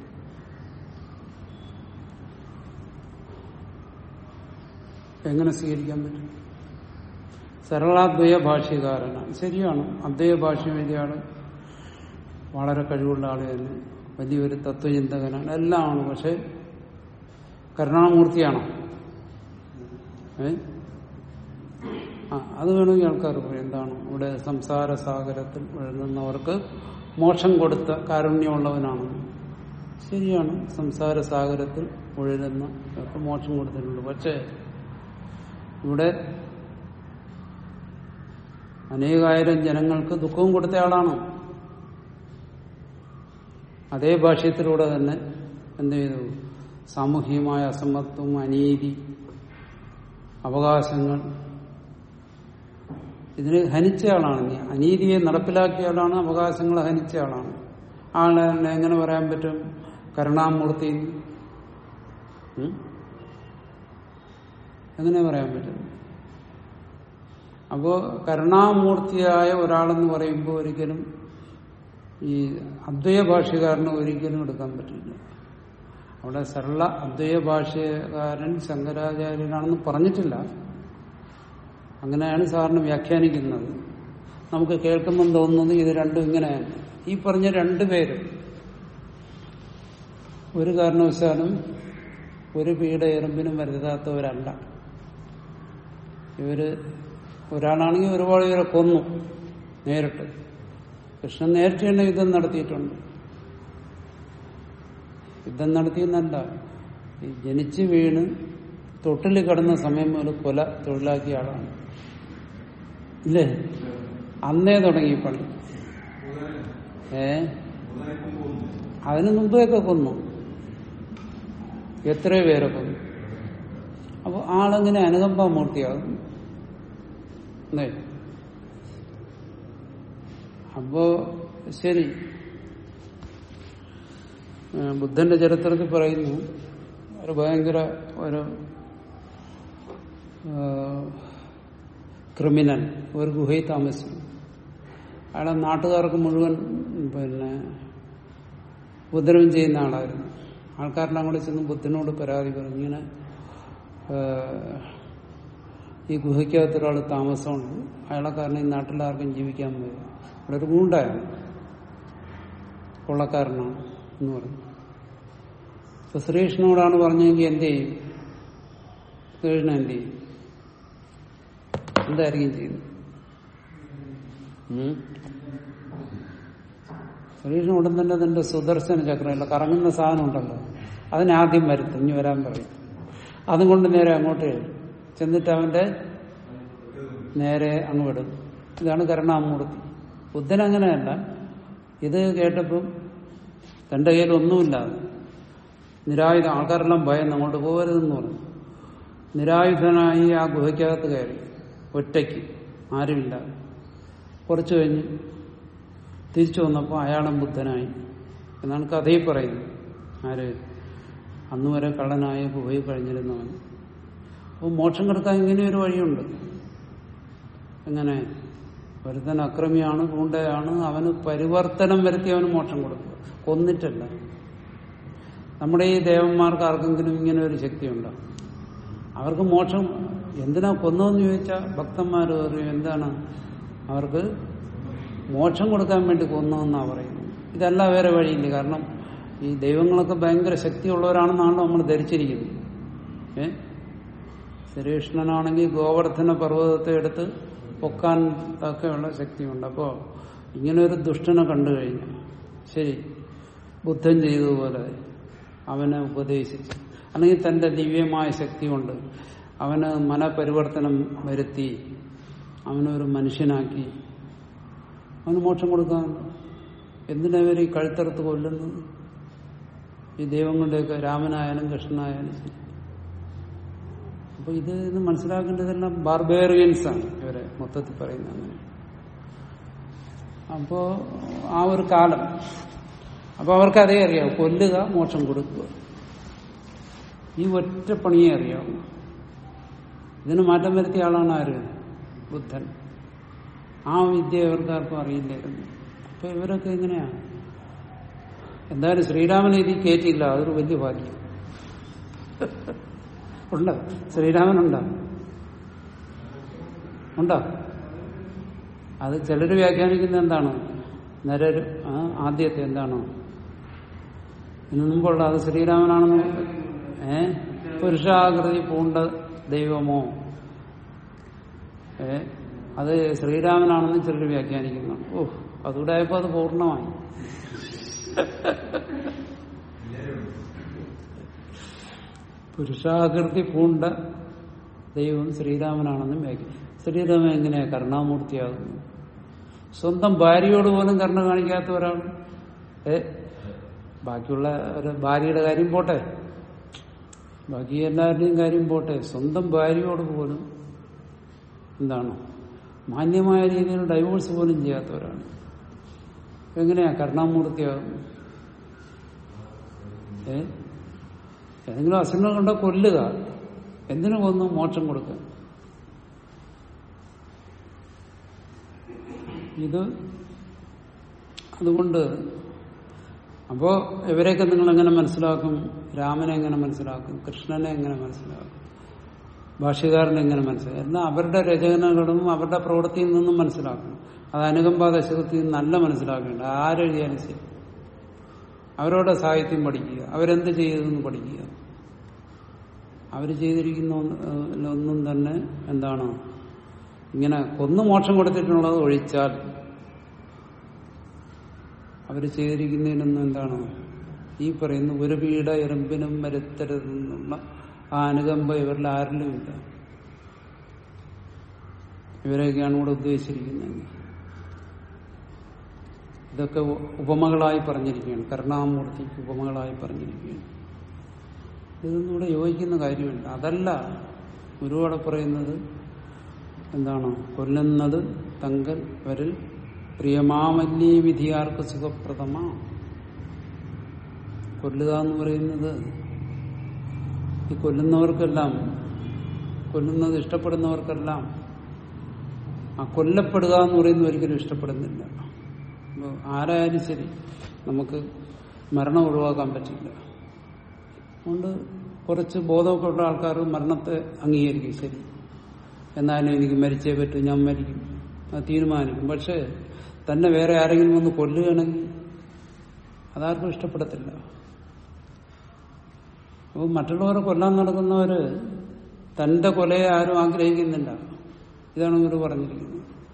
എങ്ങനെ സ്വീകരിക്കാൻ പറ്റും സരളാദ്വയ ഭാഷ്യകാരനാണ് ശരിയാണ് അദ്വൈത ഭാഷ്യം എഴുതിയ ആള് വളരെ കഴിവുള്ള ആള് തന്നെ വലിയൊരു തത്വചിന്തകനാണ് എല്ലാമാണ് പക്ഷെ കരുണാമൂർത്തിയാണോ ഏ ആ അത് വേണമെങ്കിൽ ആൾക്കാർ പറയും എന്താണ് ഇവിടെ സംസാര സാഗരത്തിൽ ഒഴുകുന്നവർക്ക് മോക്ഷം കൊടുത്ത കാരുണ്യമുള്ളവനാണ് ശരിയാണ് സംസാര സാഗരത്തിൽ ഒഴുകുന്ന അവർക്ക് മോക്ഷം കൊടുത്തിട്ടുണ്ട് പക്ഷേ ഇവിടെ അനേകായിരം ജനങ്ങൾക്ക് ദുഃഖവും കൊടുത്ത ആളാണ് അതേ ഭാഷ്യത്തിലൂടെ തന്നെ എന്ത് ചെയ്തു സാമൂഹികമായ അസമത്വം അനീതി അവകാശങ്ങൾ ഇതിന് ഹനിച്ച ആളാണ് ഇനി അനീതിയെ നടപ്പിലാക്കിയ ആളാണ് അവകാശങ്ങൾ ഹനിച്ച ആളാണ് ആളെ എങ്ങനെ പറയാൻ പറ്റും കരുണാമൂർത്തി ഉം? എങ്ങനെ പറയാൻ പറ്റും അപ്പോ കരുണാമൂർത്തിയായ ഒരാളെന്ന് പറയുമ്പോൾ ഒരിക്കലും ഈ അദ്വൈത ഭാഷ്യകാരന് ഒരിക്കലും എടുക്കാൻ പറ്റില്ല അവിടെ സരള അദ്വൈത ഭാഷ്യകാരൻ ശങ്കരാചാര്യനാണെന്ന് പറഞ്ഞിട്ടില്ല അങ്ങനെയാണ് സാറിന് വ്യാഖ്യാനിക്കുന്നത് നമുക്ക് കേൾക്കുമ്പോൾ തോന്നുന്നത് ഇത് രണ്ടും ഇങ്ങനെയാണ് ഈ പറഞ്ഞ രണ്ടുപേര് ഒരു കാരണവശാലും ഒരു പീഡ എറുമ്പിനും വരുതാത്തവരല്ല ഇവര് ഒരാളാണെങ്കിൽ ഒരുപാട് പേരെ കൊന്നു നേരിട്ട് കൃഷ്ണൻ നേരിട്ട് തന്നെ യുദ്ധം നടത്തിയിട്ടുണ്ട് യുദ്ധം നടത്തിയെന്നല്ല ഈ ജനിച്ച് വീണ് തൊട്ടിൽ കിടന്ന സമയം മുതൽ കൊല തൊഴിലാക്കിയ ആളാണ് ഇല്ലേ അന്നേ തുടങ്ങി ഈ പണി ഏ അതിനു മുമ്പേയൊക്കെ കൊന്നു എത്രയോ പേരെ കൊന്നു അപ്പൊ ആളെങ്ങനെ അനുകമ്പാമൂർത്തിയാകും അല്ലേ അപ്പോ ശരി ഏ, ബുദ്ധന്റെ ചരിത്രത്തിൽ പറയുന്നു ഒരു ഭയങ്കര ഒരു ക്രിമിനൽ ഒരു ഗുഹയിൽ താമസിച്ചു അയാളെ നാട്ടുകാർക്ക് മുഴുവൻ പിന്നെ ഉപദ്രവം ചെയ്യുന്ന ആളായിരുന്നു ആൾക്കാരെല്ലാം കൂടെ ചെന്ന് ബുദ്ധനോട് പരാതി പറഞ്ഞു ഇങ്ങനെ ആ, ഈ ഗുഹയ്ക്കകത്ത് ഒരാൾ താമസമുണ്ട് അയാളെ കാരണം ഈ നാട്ടിലാർക്കും ജീവിക്കാൻ പോയത് അവിടെ ഒരു ഗൂണ്ടായിരുന്നു കൊള്ളക്കാരനാണ് എന്ന് പറഞ്ഞു ഇപ്പൊ ശ്രീകൃഷ്ണനോടാണ് പറഞ്ഞെങ്കിൽ എന്ത് ചെയ്യും ശ്രീകൃഷ്ണൻ എന്ത് ചെയ്യും എന്തായിരിക്കും ചെയ്യുന്നത് ഉം? ശ്രീകൃഷ്ണൻ ഉടൻ തന്നെ തന്റെ സുദർശന ചക്രമല്ല കറങ്ങുന്ന സാധനം ഉണ്ടല്ലോ അതിനാദ്യം വരുത്തും ഇനി വരാൻ പറയും അതും കൊണ്ട് നേരെ അങ്ങോട്ട് ചെല്ലും. ചെന്നിട്ട് അവന്റെ നേരെ അങ്ങ് വിടും ഇതാണ് കരുണാമൂർത്തി ബുദ്ധൻ അങ്ങനെയല്ല ഇത് കേട്ടപ്പം തന്റെ കയ്യിൽ ഒന്നുമില്ലാതെ നിരായുധം ആൾക്കാരെല്ലാം ഭയന്ന് അങ്ങോട്ട് പോകരുതെന്ന് പറഞ്ഞു നിരായുധനായി ആ ഗുഹയ്ക്കകത്ത് കയറി ഒറ്റയ്ക്ക് ആരുമില്ലാതെ കുറച്ചു കഴിഞ്ഞ് തിരിച്ചു വന്നപ്പോൾ അയാളും ബുദ്ധനായി എന്നാണ് കഥയിൽ പറയുന്നത് ആര് അന്ന് വരെ കള്ളനായ ഗുഹയിൽ കഴിഞ്ഞിരുന്നവൻ അപ്പോൾ മോക്ഷം കിടക്കാൻ ഇങ്ങനെ ഒരു വഴിയുണ്ട് എങ്ങനെ ഒരുത്തൻ അക്രമിയാണ് ഗൂണ്ടയാണ് അവന് പരിവർത്തനം വരുത്തി അവന് മോക്ഷം കൊടുക്കുക കൊന്നിട്ടല്ല നമ്മുടെ ഈ ദേവന്മാർക്ക് ആർക്കെങ്കിലും ഇങ്ങനെ ഒരു ശക്തിയുണ്ടോ അവർക്ക് മോക്ഷം എന്തിനാ കൊന്നതെന്ന് ചോദിച്ചാൽ ഭക്തന്മാർ പറയും എന്താണ് അവർക്ക് മോക്ഷം കൊടുക്കാൻ വേണ്ടി കൊന്നതെന്നാ പറയുന്നത് ഇതല്ല വേറെ വഴിയില്ല കാരണം ഈ ദൈവങ്ങളൊക്കെ ഭയങ്കര ശക്തിയുള്ളവരാണെന്നാണല്ലോ നമ്മൾ ധരിച്ചിരിക്കുന്നത് ഏ ശ്രീകൃഷ്ണനാണെങ്കിൽ ഗോവർദ്ധന പർവ്വതത്തെ എടുത്ത് പൊക്കാൻ ഒക്കെയുള്ള ശക്തിയുണ്ട് അപ്പോൾ ഇങ്ങനെ ഒരു ദുഷ്ടനെ കണ്ടു കഴിഞ്ഞു ശരി ബുദ്ധൻ ചെയ്തതുപോലെ അവനെ ഉപദേശിച്ച് അല്ലെങ്കിൽ തന്റെ ദിവ്യമായ ശക്തി കൊണ്ട് അവന് മനപരിവർത്തനം വരുത്തി അവനൊരു മനുഷ്യനാക്കി അവന് മോക്ഷം കൊടുക്കാൻ എന്തിനാ ഇവർ ഈ കഴുത്തറുത്ത് കൊല്ലുന്നത് ഈ ദൈവങ്ങളുടെയൊക്കെ രാമനായാലും കൃഷ്ണനായാലും ശരി അപ്പൊ ഇത് ഇത് മനസ്സിലാക്കേണ്ടതെല്ലാം ബാർബേറിയൻസ് ആണ് ഇവരെ മൊത്തത്തിൽ പറയുന്നത് അങ്ങനെ അപ്പോ ആ ഒരു കാലം അപ്പൊ അവർക്ക് അതേ അറിയാം കൊല്ലുക മോക്ഷം കൊടുക്കുക ഈ ഒറ്റ പണിയെ അറിയാവൂ ഇതിന് മാറ്റം വരുത്തിയ ആളാണ് ആര് ബുദ്ധൻ ആ വിദ്യ ഇവർക്കാർക്കും അറിയില്ലായിരുന്നു അപ്പൊ ഇവരൊക്കെ എങ്ങനെയാണ് എന്തായാലും ശ്രീരാമനെ ഇതിൽ കയറ്റിയില്ല അതൊരു വലിയ ഭാഗ്യം ഉണ്ടോ ശ്രീരാമനുണ്ടോ ഉണ്ടോ അത് ചിലർ വ്യാഖ്യാനിക്കുന്നത് എന്താണ് നരര് ആ, ആദ്യത്തെ എന്താണോ ഇതിനു മുമ്പുള്ള അത് ശ്രീരാമനാണെന്ന് ഏ പുരുഷാകൃതി പൂണ്ട ദൈവമോ ഏ അത് ശ്രീരാമനാണെന്ന് ചിലർ വ്യാഖ്യാനിക്കുന്നു ഓ അതുകൂടെ ആയപ്പോ അത് പൂർണ്ണമായി പുരുഷാകൃതി പൂണ്ട ദൈവം ശ്രീരാമനാണെന്നും വ്യാഖ്യാനം ശ്രീരാമൻ എങ്ങനെയാ കരുണാമൂർത്തിയാകുന്നു സ്വന്തം ഭാര്യയോട് പോലും കരുണ കാണിക്കാത്ത ഒരാൾ ഏ ബാക്കിയുള്ള ഒരു ഭാര്യയുടെ കാര്യം പോട്ടെ ബാക്കി എല്ലാവരുടെയും കാര്യം പോട്ടെ സ്വന്തം ഭാര്യയോട് പോലും എന്താണ് മാന്യമായ രീതിയിൽ ഡൈവോഴ്സ് പോലും ചെയ്യാത്തവരാണ് എങ്ങനെയാ കരുണാമൂർത്തിയാകുന്നു ഏ ഏതെങ്കിലും അസുഖം കണ്ട കൊല്ലുക എന്തിനു കൊന്നു മോക്ഷം കൊടുക്കുക ഇത് അതുകൊണ്ട് അപ്പോ ഇവരെയൊക്കെ നിങ്ങൾ എങ്ങനെ മനസ്സിലാക്കും രാമനെ എങ്ങനെ മനസ്സിലാക്കും കൃഷ്ണനെ എങ്ങനെ മനസ്സിലാക്കും ഭാഷ്യകാരനെ എങ്ങനെ മനസ്സിലാക്കും എന്നാൽ അവരുടെ രചനകളും അവരുടെ പ്രവൃത്തിയിൽ നിന്നും മനസ്സിലാക്കണം അത് അനുകമ്പാ ദശകത്തിൽ നല്ല മനസ്സിലാക്കേണ്ട ആരെഴുതിയാലും ശരി അവരോട് സാഹിത്യം പഠിക്കുക അവരെന്ത് ചെയ്തതെന്ന് പഠിക്കുക അവർ ചെയ്തിരിക്കുന്ന ഒന്ന്- ഏഹ് ഒന്നും തന്നെ എന്താണ് ഇങ്ങനെ കൊന്നു മോക്ഷം കൊടുത്തിട്ടുള്ളത് ഒഴിച്ചാൽ അവർ ചെയ്തിരിക്കുന്നതിനൊന്നും എന്താണ് ഈ പറയുന്ന ഒരു പീഡ എറുമ്പിനും വരുത്തരുതെന്നുള്ള ആ അനുകമ്പ ഇവരിൽ ആരിലും ഇല്ല ഇവരെയൊക്കെയാണ് ഇവിടെ ഉദ്ദേശിച്ചിരിക്കുന്നത് ഇതൊക്കെ ഉ- ഉപമകളായി പറഞ്ഞിരിക്കുകയാണ് കരുണാമൂർത്തിക്ക് ഉപമകളായി പറഞ്ഞിരിക്കുകയാണ് ഇതൊന്നും ഇവിടെ യോജിക്കുന്ന കാര്യമില്ല അതല്ല ഗുരുവോടെ പറയുന്നത് എന്താണ് കൊല്ലുന്നത് തങ്കൽ വരിൽ പ്രിയമാമല്ലി വിധിയാർക്ക് സുഖപ്രദമ കൊല്ലുക എന്ന് പറയുന്നത് ഈ കൊല്ലുന്നവർക്കെല്ലാം കൊല്ലുന്നത് ഇഷ്ടപ്പെടുന്നവർക്കെല്ലാം ആ കൊല്ലപ്പെടുക എന്ന് പറയുന്നത് ഒരിക്കലും ഇഷ്ടപ്പെടുന്നില്ല അപ്പൊ ആരായാലും ശരി നമുക്ക് മരണം ഒഴിവാക്കാൻ പറ്റില്ല അതുകൊണ്ട് കുറച്ച് ബോധമൊക്കെ ഉള്ള ആൾക്കാർ മരണത്തെ അംഗീകരിക്കും ശരി എന്നാലും എനിക്ക് മരിച്ചേ പറ്റൂ ഞാൻ മരിക്കും അത് തീരുമാനിക്കും പക്ഷേ തന്നെ വേറെ ആരെങ്കിലും ഒന്ന് കൊല്ലുകയാണെങ്കിൽ അതാർക്കും ഇഷ്ടപ്പെടത്തില്ല അപ്പോൾ മറ്റുള്ളവരെ കൊല്ലാൻ നടക്കുന്നവര് തന്റെ കൊലയെ ആരും ആഗ്രഹിക്കുന്നില്ല ഇതാണ് ഇവർ പറഞ്ഞിരിക്കുന്നത്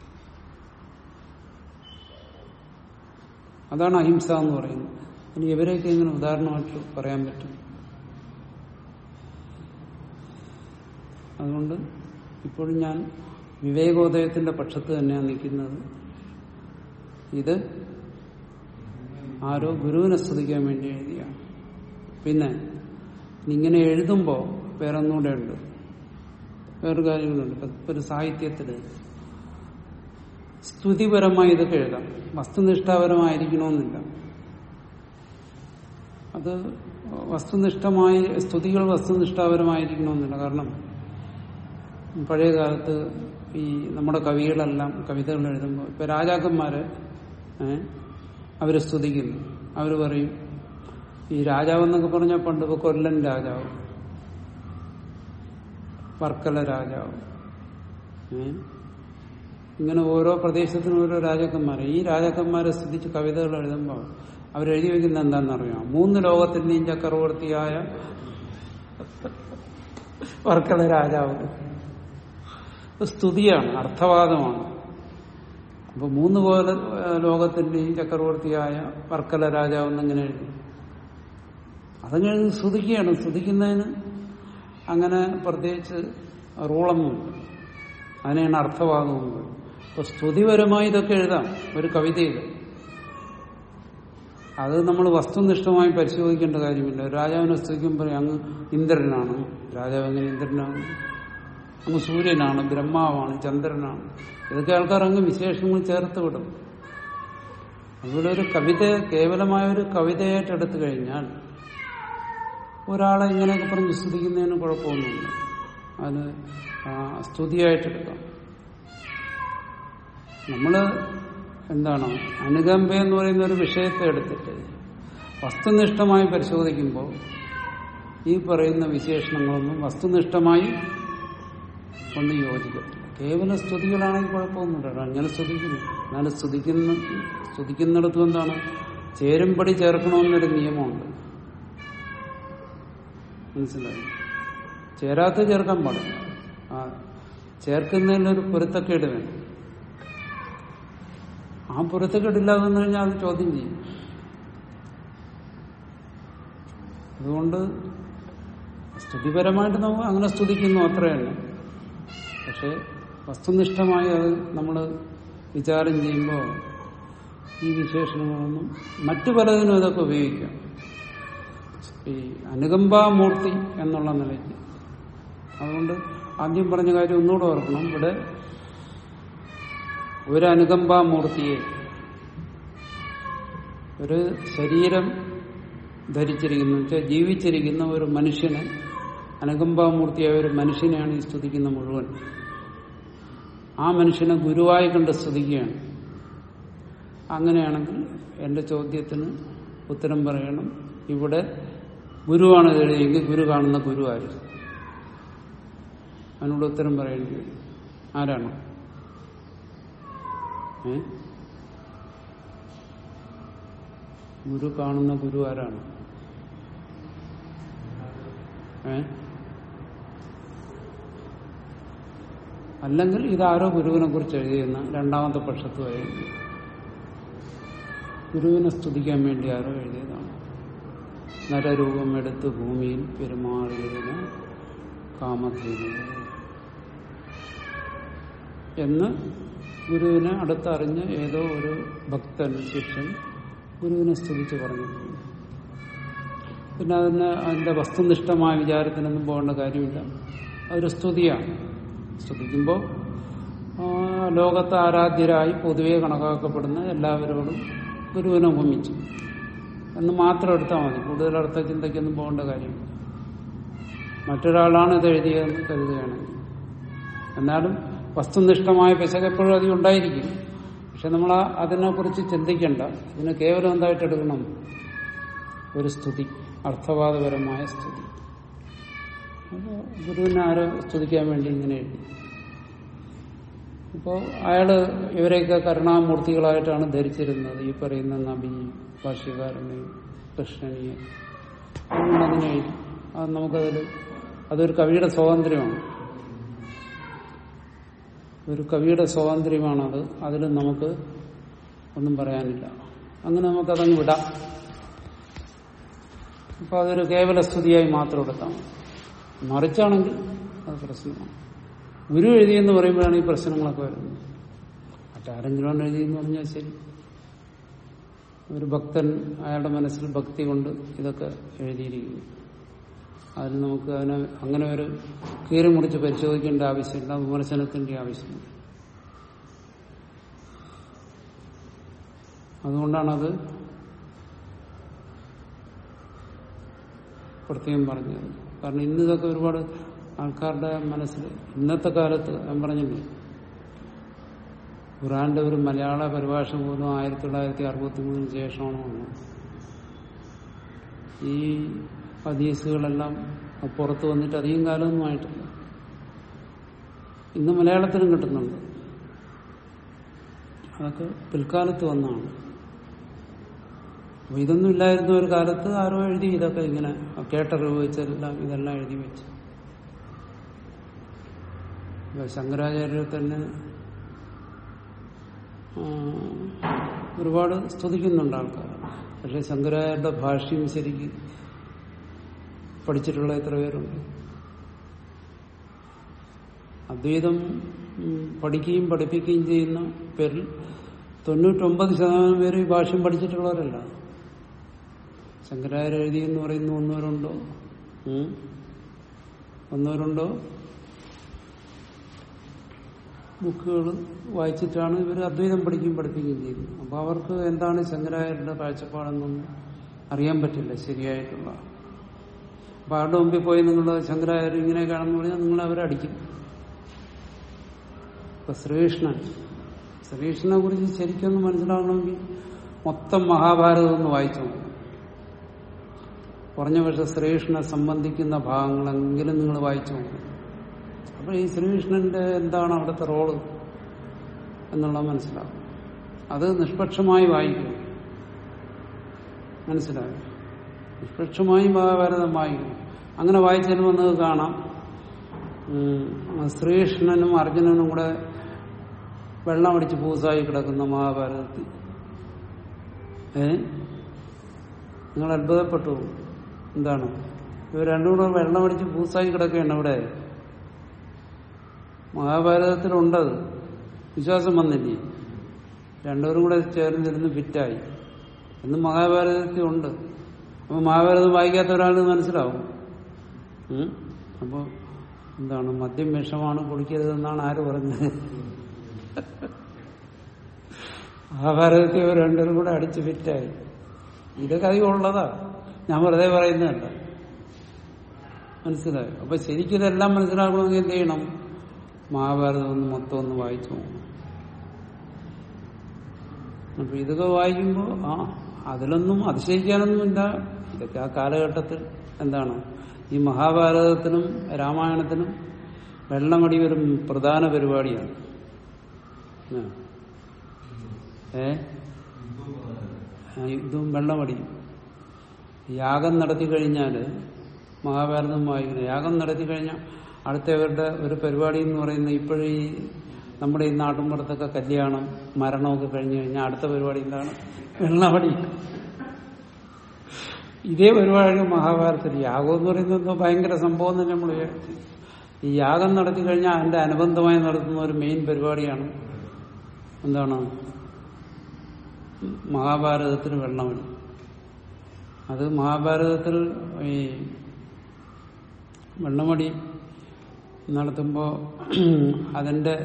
അതാണ് അഹിംസ എന്ന് പറയുന്നത് ഇനി ഇവരെയൊക്കെ ഇങ്ങനെ ഉദാഹരണമായിട്ട് പറയാൻ പറ്റും അതുകൊണ്ട് ഇപ്പോഴും ഞാൻ വിവേകോദയത്തിന്റെ പക്ഷത്ത് തന്നെയാണ് നിൽക്കുന്നത് ഇത് ആരോ ഗുരുവിനെ സ്തുതിക്കാൻ വേണ്ടി എഴുതിയ പിന്നെ ഇങ്ങനെ എഴുതുമ്പോൾ വേറൊന്നുകൂടെ ഉണ്ട് വേറൊരു കാര്യങ്ങളുണ്ട് ഇപ്പൊ ഒരു സാഹിത്യത്തില് സ്തുതിപരമായി ഇതൊക്കെ എഴുതാം വസ്തുനിഷ്ഠാപരമായിരിക്കണമെന്നില്ല അത് വസ്തുനിഷ്ഠമായി സ്തുതികൾ വസ്തുനിഷ്ഠാപരമായിരിക്കണമെന്നില്ല കാരണം പഴയ കാലത്ത് ഈ നമ്മുടെ കവികളെല്ലാം കവിതകൾ എഴുതുമ്പോൾ ഇപ്പൊ രാജാക്കന്മാര് ഏഹ് അവരെ സ്തുതിക്കുന്നു അവർ പറയും ഈ രാജാവെന്നൊക്കെ പറഞ്ഞാൽ പണ്ട് ഇപ്പൊ കൊല്ലൻ രാജാവ് വർക്കല രാജാവ് ഏ? ഇങ്ങനെ ഓരോ പ്രദേശത്തിനും ഓരോ രാജാക്കന്മാരെ ഈ രാജാക്കന്മാരെ സ്ഥിതിച്ച് കവിതകൾ എഴുതുമ്പോൾ അവരെഴുതി വെക്കുന്ന എന്താണെന്നറിയാം മൂന്ന് ലോകത്തിന്റെയും ചക്രവർത്തിയായ വർക്കല രാജാവ് സ്തുതിയാണ് അർത്ഥവാദമാണ് അപ്പൊ മൂന്ന് പോലെ ഏഹ്, ലോകത്തിന്റെയും ചക്രവർത്തിയായ വർക്കല രാജാവ് എന്നിങ്ങനെ എഴുതി അതങ്ങനെ എഴുതി സ്തുതിക്കുകയാണ് സ്തുതിക്കുന്നതിന് അങ്ങനെ പ്രത്യേകിച്ച് റൂളൊന്നുമില്ല അതിനെയാണ് അർത്ഥവാദം എന്ന് പറയുന്നത്. അപ്പൊ സ്തുതിപരമായി ഇതൊക്കെ എഴുതാം ഒരു കവിതയിൽ അത് നമ്മൾ വസ്തുനിഷ്ഠമായി പരിശോധിക്കേണ്ട കാര്യമില്ല ഒരു രാജാവിനെ സ്തുതിക്കുമ്പോൾ അങ്ങ് ഇന്ദ്രനാണ് രാജാവ് എങ്ങനെ ഇന്ദ്രനാണ് അങ്ങ് സൂര്യനാണ് ബ്രഹ്മാവാണ് ചന്ദ്രനാണ് ഇതൊക്കെ ആൾക്കാർ അങ്ങ് വിശേഷങ്ങൾ ചേർത്ത് വിടും അതുപോലെ ഒരു കവിത കേവലമായ ഒരു കവിതയായിട്ട് എടുത്തു കഴിഞ്ഞാൽ ഒരാളെ ഇങ്ങനെയൊക്കെ പറഞ്ഞ് സ്തുതിക്കുന്നതിന് കുഴപ്പമൊന്നുമില്ല അത് ആ, സ്തുതിയായിട്ടെടുക്കാം നമ്മള് എന്താണ് അനുകമ്പ എന്ന് പറയുന്ന ഒരു വിഷയത്തെ എടുത്തിട്ട് വസ്തുനിഷ്ഠമായി പരിശോധിക്കുമ്പോൾ ഈ പറയുന്ന വിശേഷണങ്ങളൊന്നും വസ്തുനിഷ്ഠമായി ഒന്നും യോജിക്കത്തില്ല കേവല സ്തുതികളാണെങ്കിൽ കുഴപ്പമൊന്നുമില്ല അങ്ങനെ സ്തുതിക്കുന്നു എന്നാലും സ്തുതിക്കുന്ന സ്തുതിക്കുന്നിടത്തും എന്താണ് ചേരുംപടി ചേർക്കണമെന്നൊരു നിയമമുണ്ട് മനസ്സിലായി ചേരാത്ത ചേർക്കാൻ പാടില്ല ആ ചേർക്കുന്നതിനൊരു പൊരുത്തക്കേട് വേണം ആ പൊരുത്തക്കേടില്ലാതെ വന്നു കഴിഞ്ഞാൽ അത് ചോദ്യം ചെയ്യും അതുകൊണ്ട് സ്തുതിപരമായിട്ട് നമുക്ക് അങ്ങനെ സ്തുതിക്കുന്നു അത്രയല്ല പക്ഷെ വസ്തുനിഷ്ഠമായി അത് നമ്മൾ വിചാരം ചെയ്യുമ്പോൾ ഈ വിശേഷണങ്ങളൊന്നും മറ്റു പലതിനും ഇതൊക്കെ ഉപയോഗിക്കാം ഈ അനുകമ്പാമൂർത്തി എന്നുള്ള നിലയ്ക്ക് അതുകൊണ്ട് ആദ്യം പറഞ്ഞ കാര്യം ഒന്നുകൂടെ ഓർക്കണം ഇവിടെ ഒരു അനുകമ്പാമൂർത്തിയെ ഒരു ശരീരം ധരിച്ചിരിക്കുന്ന വെച്ചാൽ ജീവിച്ചിരിക്കുന്ന ഒരു മനുഷ്യനെ അനുകമ്പാമൂർത്തിയായ ഒരു മനുഷ്യനെയാണ് ഈ സ്തുതിക്കുന്ന മുഴുവൻ ആ മനുഷ്യനെ ഗുരുവായി കണ്ട് സ്തുതിക്കുകയാണ് അങ്ങനെയാണെങ്കിൽ എന്റെ ചോദ്യത്തിന് ഉത്തരം പറയണം ഇവിടെ ഗുരുവാണ് ഇത് എഴുതിയെങ്കിൽ ഗുരു കാണുന്ന ഗുരു ആര് അതിനുള്ള ഉത്തരം പറയേണ്ടി വരും ആരാണ് ഏ ഗുരു കാണുന്ന ഗുരു ആരാണ് ഏ അല്ലെങ്കിൽ ഇതാരോ ഗുരുവിനെ കുറിച്ച് എഴുതിയെന്ന രണ്ടാമത്തെ പക്ഷത്ത് വരെ ഗുരുവിനെ സ്തുതിക്കാൻ വേണ്ടി ആരോ എഴുതിയതാണ് നരരൂപം എടുത്ത് ഭൂമിയിൽ പെരുമാറിയതിന് കാമധേനു എന്ന് ഗുരുവിനെ അടുത്തറിഞ്ഞ് ഏതോ ഒരു ഭക്തൻ ശിഷ്യൻ ഗുരുവിനെ സ്തുതിച്ച് പറഞ്ഞിട്ടുണ്ട് പിന്നെ അതിന് അതിന്റെ വസ്തുനിഷ്ഠമായ വിചാരത്തിനൊന്നും പോകേണ്ട കാര്യമില്ല അതൊരു സ്തുതിയാണ് സ്തുതിക്കുമ്പോൾ ആ, ലോകത്ത് ആരാധ്യരായി പൊതുവെ കണക്കാക്കപ്പെടുന്ന എല്ലാവരോടും ഗുരുവിനെ ഉപമിച്ചു എന്ന് മാത്രം എടുത്താൽ മതി കൂടുതൽ അർത്ഥ ചിന്തയ്ക്കൊന്നും പോകേണ്ട കാര്യമില്ല മറ്റൊരാളാണ് ഇത് എഴുതിയതെന്ന് കരുതുകയാണെങ്കിൽ എന്നാലും വസ്തുനിഷ്ഠമായ പിശക് എപ്പോഴും അധികം ഉണ്ടായിരിക്കും പക്ഷെ നമ്മൾ ആ- അതിനെക്കുറിച്ച് ചിന്തിക്കേണ്ട ഇതിനെ കേവലം എന്തായിട്ട് എടുക്കണം ഒരു സ്തുതി അർത്ഥവാദപരമായ സ്തുതി അപ്പോൾ ഗുരുവിനെ ആരോ സ്തുതിക്കാൻ വേണ്ടി ഇങ്ങനെ എഴുതി അപ്പോൾ അയാള് ഇവരെയൊക്കെ കരുണാമൂർത്തികളായിട്ടാണ് ധരിച്ചിരുന്നത് ഈ പറയുന്ന നബി ഭാഷ്യകാരനെയും കൃഷ്ണനെയും അതുകൊണ്ട് അങ്ങനെ എഴുതി അത് നമുക്കതിൽ അതൊരു കവിയുടെ സ്വാതന്ത്ര്യമാണ് ഒരു കവിയുടെ സ്വാതന്ത്ര്യമാണത് അതിൽ നമുക്ക് ഒന്നും പറയാനില്ല അങ്ങനെ നമുക്കതങ്ങ് വിടാം അപ്പൊ അതൊരു കേവല സ്തുതിയായി മാത്രം എടുത്താൽ മതി. മറിച്ചാണെങ്കിൽ അത് പ്രശ്നമാണ് ഗുരു എഴുതിയെന്ന് പറയുമ്പോഴാണ് ഈ പ്രശ്നങ്ങളൊക്കെ വരുന്നത് മറ്റാരെങ്കിലും എഴുതിയെന്ന് പറഞ്ഞാൽ ശരി ഒരു ഭക്തൻ അയാളുടെ മനസ്സിൽ ഭക്തി കൊണ്ട് ഇതൊക്കെ എഴുതിയിരിക്കുന്നു അതിന് നമുക്ക് അതിനെ അങ്ങനെ ഒരു കീറി മുറിച്ച് പരിശോധിക്കേണ്ട ആവശ്യമില്ല വിമർശനത്തിന്റെ ആവശ്യമില്ല അതുകൊണ്ടാണത് പ്രത്യേകം പറഞ്ഞത് കാരണം ഇന്ന് ഇതൊക്കെ ഒരുപാട് ആൾക്കാരുടെ മനസ്സിൽ ഇന്നത്തെ കാലത്ത് ഞാൻ പറഞ്ഞില്ലേ ഖുറാന്റെ ഒരു മലയാള പരിഭാഷ പോലും ആയിരത്തി തൊള്ളായിരത്തി അറുപത്തി മൂന്നിന് ശേഷമാണ് വന്നത് ഈ ഹദീസുകളെല്ലാം പുറത്ത് വന്നിട്ട് അധികം കാലമൊന്നും ആയിട്ടില്ല ഇന്ന് മലയാളത്തിലും കിട്ടുന്നുണ്ട് അതൊക്കെ പിൽക്കാലത്ത് വന്നാണ് അപ്പൊ ഇതൊന്നും ഇല്ലായിരുന്ന ഒരു കാലത്ത് ആരോ എഴുതി ഇതൊക്കെ ഇങ്ങനെ കേട്ടറിവ് വെച്ചെല്ലാം ഇതെല്ലാം എഴുതി വെച്ചു ഇപ്പൊ ശങ്കരാചാര്യരെ തന്നെ ആ, ഒരുപാട് സ്തുതിക്കുന്നുണ്ട് ആൾക്കാർ പക്ഷെ ശങ്കരാചാര്യരുടെ ഭാഷ്യം ശരിക്ക് പഠിച്ചിട്ടുള്ള എത്ര പേരുണ്ട് അദ്വൈതം ഉം, പഠിക്കുകയും പഠിപ്പിക്കുകയും ചെയ്യുന്ന പേരിൽ തൊണ്ണൂറ്റൊമ്പത് ശതമാനം പേര് ഈ ഭാഷ്യം പഠിച്ചിട്ടുള്ളവരല്ല ശങ്കരാചാര്യ എഴുതി എന്ന് പറയുന്ന ഒന്നവരുണ്ടോ ഉം? ഒന്നവരുണ്ടോ ബുക്കുകൾ വായിച്ചിട്ടാണ് ഇവർ അദ്വൈതം പഠിക്കുകയും പഠിപ്പിക്കുകയും ചെയ്യുന്നത് അപ്പൊ അവർക്ക് എന്താണ് ശങ്കരാചാര്യരുടെ കാഴ്ചപ്പാടെന്നൊന്നും അറിയാൻ പറ്റില്ല ശരിയായിട്ടുള്ള അപ്പൊ അവരുടെ മുമ്പിൽ പോയി നിങ്ങൾ ശങ്കരാചാര്യ ഇങ്ങനെ കാണുന്നു പറഞ്ഞാൽ നിങ്ങൾ അവരെ അടിക്കും ഇപ്പൊ ശ്രീകൃഷ്ണൻ ശ്രീകൃഷ്ണനെ കുറിച്ച് ശരിക്കൊന്ന് മനസ്സിലാവണമെങ്കിൽ മൊത്തം മഹാഭാരതം ഒന്ന് വായിച്ചു നോക്കണം. കുറഞ്ഞ പക്ഷെ ശ്രീകൃഷ്ണനെ സംബന്ധിക്കുന്ന ഭാഗങ്ങളെങ്കിലും നിങ്ങൾ വായിച്ചു നോക്കണം അപ്പൊ ഈ ശ്രീകൃഷ്ണന്റെ എന്താണ് അവിടുത്തെ റോള് എന്നുള്ളത് മനസ്സിലാവും അത് നിഷ്പക്ഷമായി വായിക്കും മനസ്സിലാവും നിഷ്പക്ഷമായി മഹാഭാരതം വായിക്കും അങ്ങനെ വായിച്ചു തരുമ്പോൾ നിങ്ങൾക്ക് കാണാം ഉം, ശ്രീകൃഷ്ണനും അർജുനനും കൂടെ വെള്ളമടിച്ച് പൂസായി കിടക്കുന്ന മഹാഭാരതത്തിൽ ഏ നിങ്ങൾ അത്ഭുതപ്പെട്ടു പോകും. എന്താണ് ഇവർ രണ്ടും കൂടെ വെള്ളമടിച്ച് പൂസായി കിടക്കുകയാണ് അവിടെ മഹാഭാരതത്തിലുണ്ടത് വിശ്വാസം വന്നില്ലേ രണ്ടുപേരും കൂടെ ചേർന്നിരുന്ന് ഫിറ്റായി എന്ന് മഹാഭാരതത്തിൽ ഉണ്ട് അപ്പൊ മഹാഭാരതം വായിക്കാത്ത ഒരാൾ മനസ്സിലാവും ഉം? അപ്പൊ എന്താണ് മദ്യം വിഷമാണ് കുടിക്കരുതെന്നാണ് ആര് പറഞ്ഞത് മഹാഭാരതത്തിൽ അവർ രണ്ടുപേരും കൂടെ അടിച്ച് ഫിറ്റായി ഇതൊക്കെ അധികം ഉള്ളതാ ഞാൻ വെറുതെ പറയുന്നതല്ല മനസ്സിലായോ അപ്പൊ ശരിക്കും ഇതെല്ലാം മനസ്സിലാക്കണമെങ്കിൽ എന്ത് ചെയ്യണം മഹാഭാരതം ഒന്ന് മൊത്തം ഒന്ന് വായിച്ചു നോക്കണം അപ്പൊ ഇതൊക്കെ വായിക്കുമ്പോൾ ആ അതിലൊന്നും അതിശയിക്കാനൊന്നുമില്ല ഇതൊക്കെ ആ കാലഘട്ടത്തിൽ എന്താണ് ഈ മഹാഭാരതത്തിനും രാമായണത്തിനും വെള്ളമടി ഒരു പ്രധാന പരിപാടിയാണ് ആ. ഏ ആ, യുദ്ധവും വെള്ളമടിയും യാഗം നടത്തി കഴിഞ്ഞാൽ മഹാഭാരതം വായിക്കുന്നത് യാഗം നടത്തി കഴിഞ്ഞാൽ അടുത്തവരുടെ ഒരു പരിപാടി എന്ന് പറയുന്നത് ഇപ്പോഴീ നമ്മുടെ ഈ നാട്ടിൻപുറത്തൊക്കെ കല്യാണം മരണമൊക്കെ കഴിഞ്ഞു കഴിഞ്ഞാൽ അടുത്ത പരിപാടി എന്താണ് വെള്ളമടി ഇതേ പരിപാടി മഹാഭാരതത്തിൽ യാഗം എന്ന് പറയുന്നത് എന്തോ ഭയങ്കര സംഭവം തന്നെ നമ്മൾ വിചാരിച്ചു ഈ യാഗം നടത്തി കഴിഞ്ഞാൽ അതിന്റെ അനുബന്ധമായി നടത്തുന്ന ഒരു മെയിൻ പരിപാടിയാണ് എന്താണ് മഹാഭാരതത്തിൽ വെള്ളമടി അത് മഹാഭാരതത്തിൽ ഈ വെള്ളമടി നടത്തുമ്പോൾ അതിന്റെ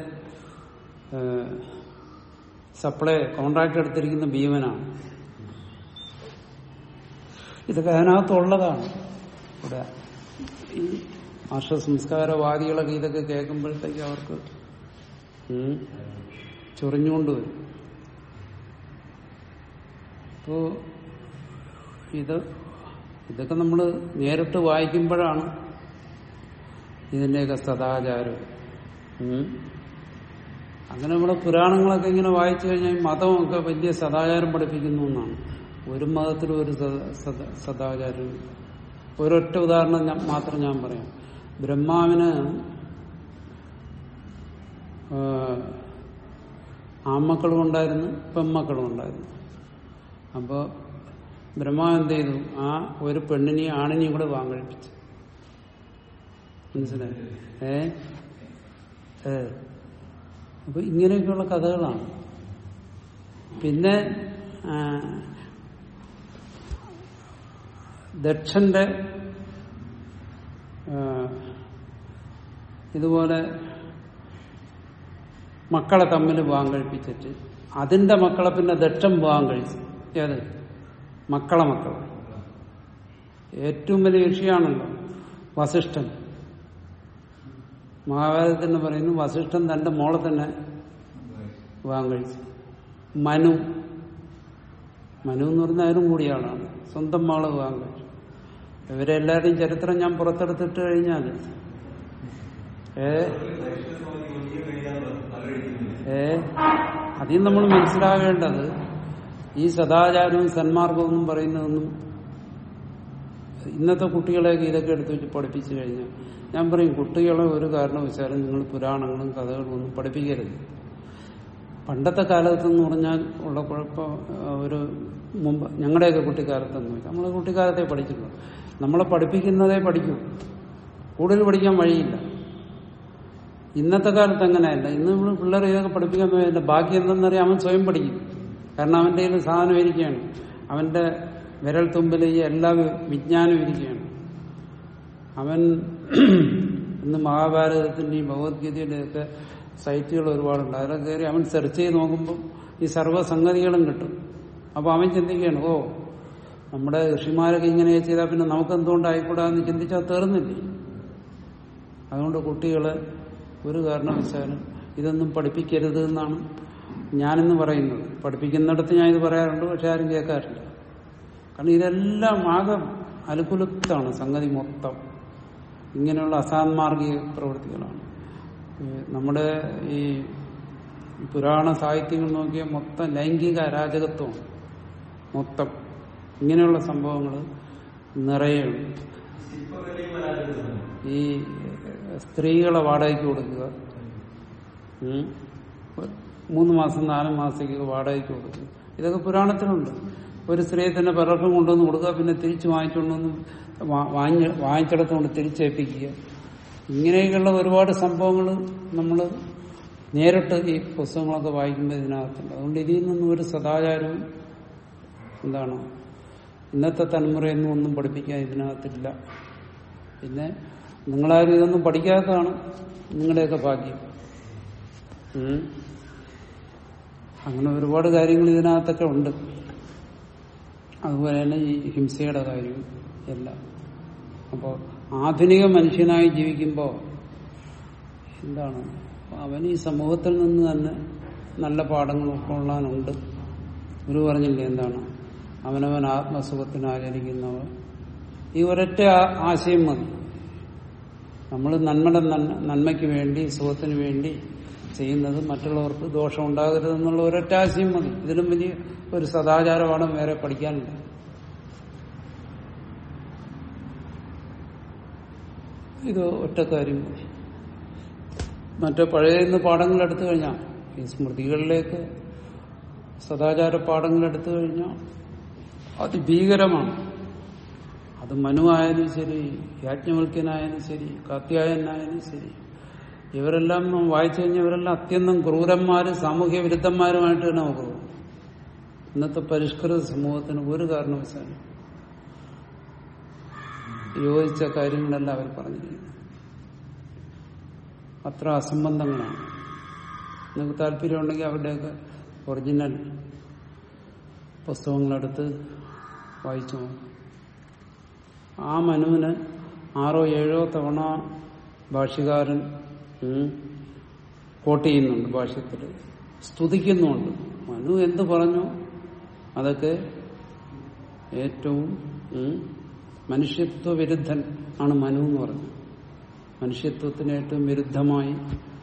സപ്ലൈ കോൺട്രാക്ട് എടുത്തിരിക്കുന്ന ഭീമനാണ് ഇതൊക്കെ അതിനകത്തുള്ളതാണ് ഇവിടെ ഈ ആർഷസംസ്കാരവാദികളൊക്കെ ഇതൊക്കെ കേൾക്കുമ്പോഴത്തേക്ക് അവർക്ക് ഉം, ചൊറിഞ്ഞുകൊണ്ട് വരും അപ്പോ ഇത് ഇതൊക്കെ നമ്മൾ നേരിട്ട് വായിക്കുമ്പോഴാണ് ഇതിന്റെയൊക്കെ സദാചാരം ഉം. അങ്ങനെ നമ്മുടെ പുരാണങ്ങളൊക്കെ ഇങ്ങനെ വായിച്ചു കഴിഞ്ഞാൽ ഈ മതമൊക്കെ വലിയ സദാചാരം പഠിപ്പിക്കുന്നു എന്നാണ് ഒരു മതത്തിലും ഒരു സദ- സദ- സദാചാരം ഒരൊറ്റ ഉദാഹരണം ഞാൻ- മാത്രം ഞാൻ പറയാം ബ്രഹ്മാവിന് ആ, ആൺമക്കളും ഉണ്ടായിരുന്നു പെൺമക്കളും ഉണ്ടായിരുന്നു അപ്പോ ബ്രഹ്മാവ് എന്ത് ചെയ്തു ആ ഒരു പെണ്ണിനെയും ആണിനെയും കൂടെ വാങ്ങഴിപ്പിച്ചു മനസ്സിലായി ഏ ഏ അപ്പൊ ഇങ്ങനെയൊക്കെയുള്ള കഥകളാണ് പിന്നെ ആ, ദക്ഷന്റെ ആ, ഇതുപോലെ മക്കളെ തമ്മിൽ വിവാഹം കഴിപ്പിച്ചിട്ട് അതിന്റെ മക്കളെ പിന്നെ ദക്ഷം വിവാഹം കഴിച്ചു ഏത് മക്കളെ മക്കളെ ഏറ്റവും വലിയ വിഷയമാണല്ലോ വസിഷ്ഠൻ മഹാഭാരതത്തിന് പറയുന്നു വസിഷ്ഠൻ തന്റെ മോളെ തന്നെ വിവാഹം കഴിച്ചു മനു മനു എന്ന് പറഞ്ഞ അതിനും കൂടിയ ആളാണ് സ്വന്തം മകളെ വിവാഹം കഴിച്ചു ഇവരെല്ലാവരുടെയും ചരിത്രം ഞാൻ പുറത്തെടുത്തിട്ട് കഴിഞ്ഞാൽ ഏ ഏ അതിൽ നമ്മൾ മനസ്സിലാവേണ്ടത് ഈ സദാചാരവും സന്മാർഗവും എന്നും പറയുന്നതൊന്നും ഇന്നത്തെ കുട്ടികളെയൊക്കെ ഇതൊക്കെ എടുത്തു വെച്ച് പഠിപ്പിച്ചു കഴിഞ്ഞാൽ ഞാൻ പറയും കുട്ടികളെ ഒരു കാരണവശാലും നിങ്ങൾ പുരാണങ്ങളും കഥകളും ഒന്നും പഠിപ്പിക്കരുത് പണ്ടത്തെ കാലത്ത് എന്ന് പറഞ്ഞാൽ ഉള്ള കുഴപ്പം ആ, ഒരു മുമ്പ് ഞങ്ങളുടെയൊക്കെ കുട്ടിക്കാലത്തെന്ന് വെച്ചാൽ നമ്മളെ കുട്ടിക്കാലത്തെ പഠിച്ചിട്ടുള്ളൂ നമ്മളെ പഠിപ്പിക്കുന്നതേ പഠിക്കൂ കൂടുതൽ പഠിക്കാൻ വഴിയില്ല ഇന്നത്തെ കാലത്ത് അങ്ങനെയല്ല ഇന്ന് നമ്മൾ പിള്ളേരെ ഇതൊക്കെ പഠിപ്പിക്കാൻ പോയതിന്റെ ബാക്കി എന്തെന്നറിയാം അവൻ സ്വയം പഠിക്കും കാരണം അവന്റെ കയ്യിൽ സാധനം ഇരിക്കുകയാണ് അവന്റെ വിരൽ തുമ്പിൽ ഈ എല്ലാ വി- വിജ്ഞാനവും ഇരിക്കുകയാണ് അവൻ ഇന്ന് മഹാഭാരതത്തിന്റെയും ഭഗവത്ഗീതയുടെയും ഒക്കെ സൈറ്റുകൾ ഒരുപാടുണ്ട് അതിലൊക്കെ കയറി അവൻ സെർച്ച് ചെയ്ത് നോക്കുമ്പോൾ ഈ സർവ്വസംഗതികളും കിട്ടും അപ്പൊ അവൻ ചിന്തിക്കുകയാണ് ഓ നമ്മുടെ ഋഷിമാരൊക്കെ ഇങ്ങനെ ചെയ്താൽ പിന്നെ നമുക്ക് എന്തുകൊണ്ടായിക്കൂടാന്ന് ചിന്തിച്ചാൽ തീർന്നില്ലേ അതുകൊണ്ട് കുട്ടികളെ ഒരു കാരണവശാലും ഇതൊന്നും പഠിപ്പിക്കരുത് എന്നാണ് ഞാനിന്ന് പറയുന്നത് പഠിപ്പിക്കുന്നിടത്ത് ഞാൻ ഇത് പറയാറുണ്ട് പക്ഷെ ആരും കേൾക്കാറില്ല കാരണം ഇതെല്ലാം ആകെ അലുകുലുത്താണ് സംഗതി മൊത്തം ഇങ്ങനെയുള്ള അസാന്മാർഗിക പ്രവൃത്തികളാണ് ഈ നമ്മുടെ ഈ പുരാണ സാഹിത്യങ്ങൾ നോക്കിയാൽ മൊത്തം ലൈംഗിക അരാജകത്വമാണ് മൊത്തം ഇങ്ങനെയുള്ള സംഭവങ്ങൾ നിറയുണ്ട് ഈ സ്ത്രീകളെ വാടകയ്ക്ക് കൊടുക്കുക ഉം. മൂന്ന് മാസം നാല് മാസത്തേക്ക് വാടകയ്ക്ക് കൊടുക്കുക ഇതൊക്കെ പുരാണത്തിലുണ്ട് ഒരു സ്ത്രീയെ തന്നെ പലർക്കും കൊണ്ടുവന്ന് കൊടുക്കുക പിന്നെ തിരിച്ചു വാങ്ങിച്ചുകൊണ്ടുവന്ന് വാ- വാങ്ങി വാങ്ങിച്ചിടത്ത് കൊണ്ട് തിരിച്ചേൽപ്പിക്കുക ഇങ്ങനെയൊക്കെയുള്ള ഒരുപാട് സംഭവങ്ങൾ നമ്മൾ നേരിട്ട് ഈ പുസ്തകങ്ങളൊക്കെ വായിക്കുമ്പോൾ ഇതിനകത്തുണ്ട് അതുകൊണ്ട് ഇതിൽ നിന്നും ഒരു സദാചാരവും എന്താണ് ഇന്നത്തെ തലമുറയൊന്നും ഒന്നും പഠിപ്പിക്കാൻ ഇതിനകത്തില്ല പിന്നെ നിങ്ങളാരും ഇതൊന്നും പഠിക്കാത്തതാണ് നിങ്ങളുടെയൊക്കെ ഭാഗ്യം ഉം. അങ്ങനെ ഒരുപാട് കാര്യങ്ങൾ ഇതിനകത്തൊക്കെ ഉണ്ട് അതുപോലെ തന്നെ ഈ ഹിംസയുടെ കാര്യവും എല്ലാം അപ്പോൾ ആധുനിക മനുഷ്യനായി ജീവിക്കുമ്പോൾ എന്താണ് അവൻ ഈ സമൂഹത്തിൽ നിന്ന് തന്നെ നല്ല പാഠങ്ങൾ ഉൾക്കൊള്ളാനുണ്ട് ഗുരു പറഞ്ഞില്ലേ എന്താണ് അവനവൻ ആത്മസുഖത്തിന് ആചരിക്കുന്നവർ ഈ ഒരൊറ്റ ആ- ആശയം മതി നമ്മൾ നന്മയുടെ നന്മ നന്മയ്ക്ക് വേണ്ടി സുഖത്തിന് വേണ്ടി ചെയ്യുന്നത് മറ്റുള്ളവർക്ക് ദോഷം ഉണ്ടാകരുതെന്നുള്ള ഒരൊറ്റ ആശയം മതി ഇതിലും വലിയ ഒരു സദാചാരമാണ് വേറെ പഠിക്കാനില്ല ഇത് ഒറ്റ കാര്യം മതി മറ്റേ പഴയ ഇന്ന് പാഠങ്ങൾ എടുത്തു കഴിഞ്ഞാൽ ഈ സ്മൃതികളിലേക്ക് സദാചാര പാഠങ്ങൾ എടുത്തു കഴിഞ്ഞാൽ അതിഭീകരമാണ് അത് മനു ആയാലും ശരി യാജ്ഞവൽക്കനായാലും ശരി കാത്യായനായാലും ശരി ഇവരെല്ലാം നാം വായിച്ചു കഴിഞ്ഞാൽ ഇവരെല്ലാം അത്യന്തം ക്രൂരന്മാരും സാമൂഹ്യ വിരുദ്ധന്മാരുമായിട്ട് തന്നെ നമുക്ക് തോന്നും ഇന്നത്തെ പരിഷ്കൃത സമൂഹത്തിന് ഒരു കാരണവശാലും യോജിച്ച കാര്യങ്ങളെല്ലാം അവർ പറഞ്ഞിരിക്കുന്നു അത്ര അസംബന്ധങ്ങളാണ് നിങ്ങൾക്ക് താല്പര്യമുണ്ടെങ്കിൽ അവരുടെയൊക്കെ ഒറിജിനൽ പുസ്തകങ്ങളെടുത്ത് വായിച്ചു നോക്കും ആ മനുവിന് ആറോ ഏഴോ തവണ ഭാഷ്യകാരൻ ഉം, കോട്ട് ചെയ്യുന്നുണ്ട് ഭാഷ്യത്തിൽ സ്തുതിക്കുന്നുമുണ്ട് മനു എന്ത് പറഞ്ഞു അതൊക്കെ ഏറ്റവും ഉം, മനുഷ്യത്വ വിരുദ്ധൻ ആണ് മനു എന്ന് പറഞ്ഞു മനുഷ്യത്വത്തിന് ഏറ്റവും വിരുദ്ധമായി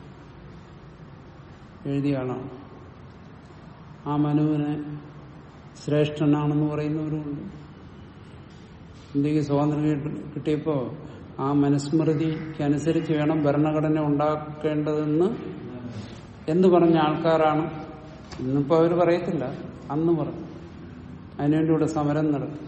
എഴുതിയ ആളാണ് ആ മനുവിനെ ശ്രേഷ്ഠനാണെന്ന് പറയുന്നവരുമുണ്ട് ഇന്ത്യക്ക് സ്വാതന്ത്ര്യം കിട്ടി- കിട്ടിയപ്പോ ആ മനുസ്മൃതിക്ക് അനുസരിച്ച് വേണം ഭരണഘടന ഉണ്ടാക്കേണ്ടതെന്ന് എന്ന് പറഞ്ഞ ആൾക്കാരാണ് ഇന്നിപ്പോ അവര് പറയത്തില്ല അന്ന് പറഞ്ഞു അതിനുവേണ്ടി ഇവിടെ സമരം നടത്തി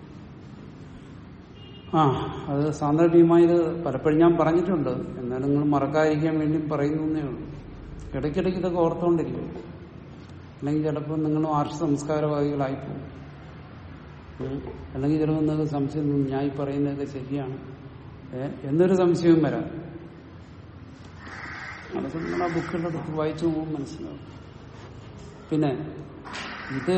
ആ അത് സാന്ദർഭികമായി ഇത് പലപ്പോഴും ഞാൻ പറഞ്ഞിട്ടുണ്ട് എന്നാലും നിങ്ങൾ മറക്കാതിരിക്കാൻ വേണ്ടി പറയുന്നേ ഉള്ളൂ ഇടയ്ക്കിടയ്ക്ക് ഇതൊക്കെ ഓർത്തുകൊണ്ടിരിക്കും അല്ലെങ്കിൽ ചിലപ്പോൾ നിങ്ങൾ ആർഷ സംസ്കാരവാദികളായിപ്പോകും ഉം. അല്ലെങ്കിൽ ചിലപ്പോൾ നിങ്ങൾക്ക് സംശയം തോന്നും, ഞാൻ ഈ പറയുന്നതൊക്കെ ശരിയാണ് ഏ എന്നൊരു സംശയവും വരാം അതൊക്കെ നിങ്ങൾ ആ ബുക്കിലെടുത്ത് വായിച്ചു പോകുമ്പോൾ മനസ്സിലാവും പിന്നെ ഇത്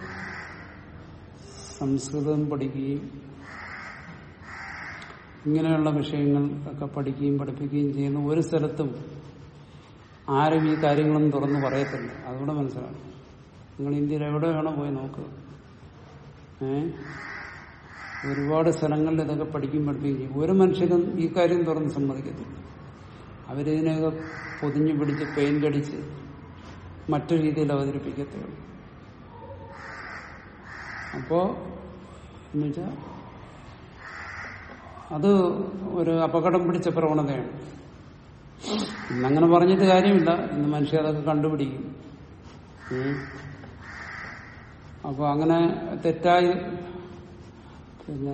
സംസ്കൃതം പഠിക്കുകയും ഇങ്ങനെയുള്ള വിഷയങ്ങൾ ഒക്കെ പഠിക്കുകയും പഠിപ്പിക്കുകയും ചെയ്യുന്ന ഒരു സ്ഥലത്തും ആരും ഈ കാര്യങ്ങളൊന്നും തുറന്നു പറയത്തില്ല അതുകൂടെ മനസ്സിലാവും നിങ്ങൾ ഇന്ത്യയിൽ എവിടെ വേണോ പോയി നോക്കുക ഏ ഒരുപാട് സ്ഥലങ്ങളിൽ ഇതൊക്കെ പഠിക്കും പഠിപ്പിക്കുകയും ചെയ്യും ഒരു മനുഷ്യരും ഈ കാര്യം തുറന്ന് സമ്മതിക്കത്തില്ല അവരിതിനെയൊക്കെ പൊതിഞ്ഞു പിടിച്ച് പെയിന്റ് അടിച്ച് മറ്റു രീതിയിൽ അവതരിപ്പിക്കത്തേ ഉള്ളൂ അപ്പോ എന്നുവെച്ചാൽ അത് ഒരു അപകടം പിടിച്ച പ്രവണതയാണ് ഇന്നങ്ങനെ പറഞ്ഞിട്ട് കാര്യമില്ല ഇന്ന് മനുഷ്യർ അതൊക്കെ കണ്ടുപിടിക്കും ഉം. അപ്പൊ അങ്ങനെ തെറ്റായി പിന്നെ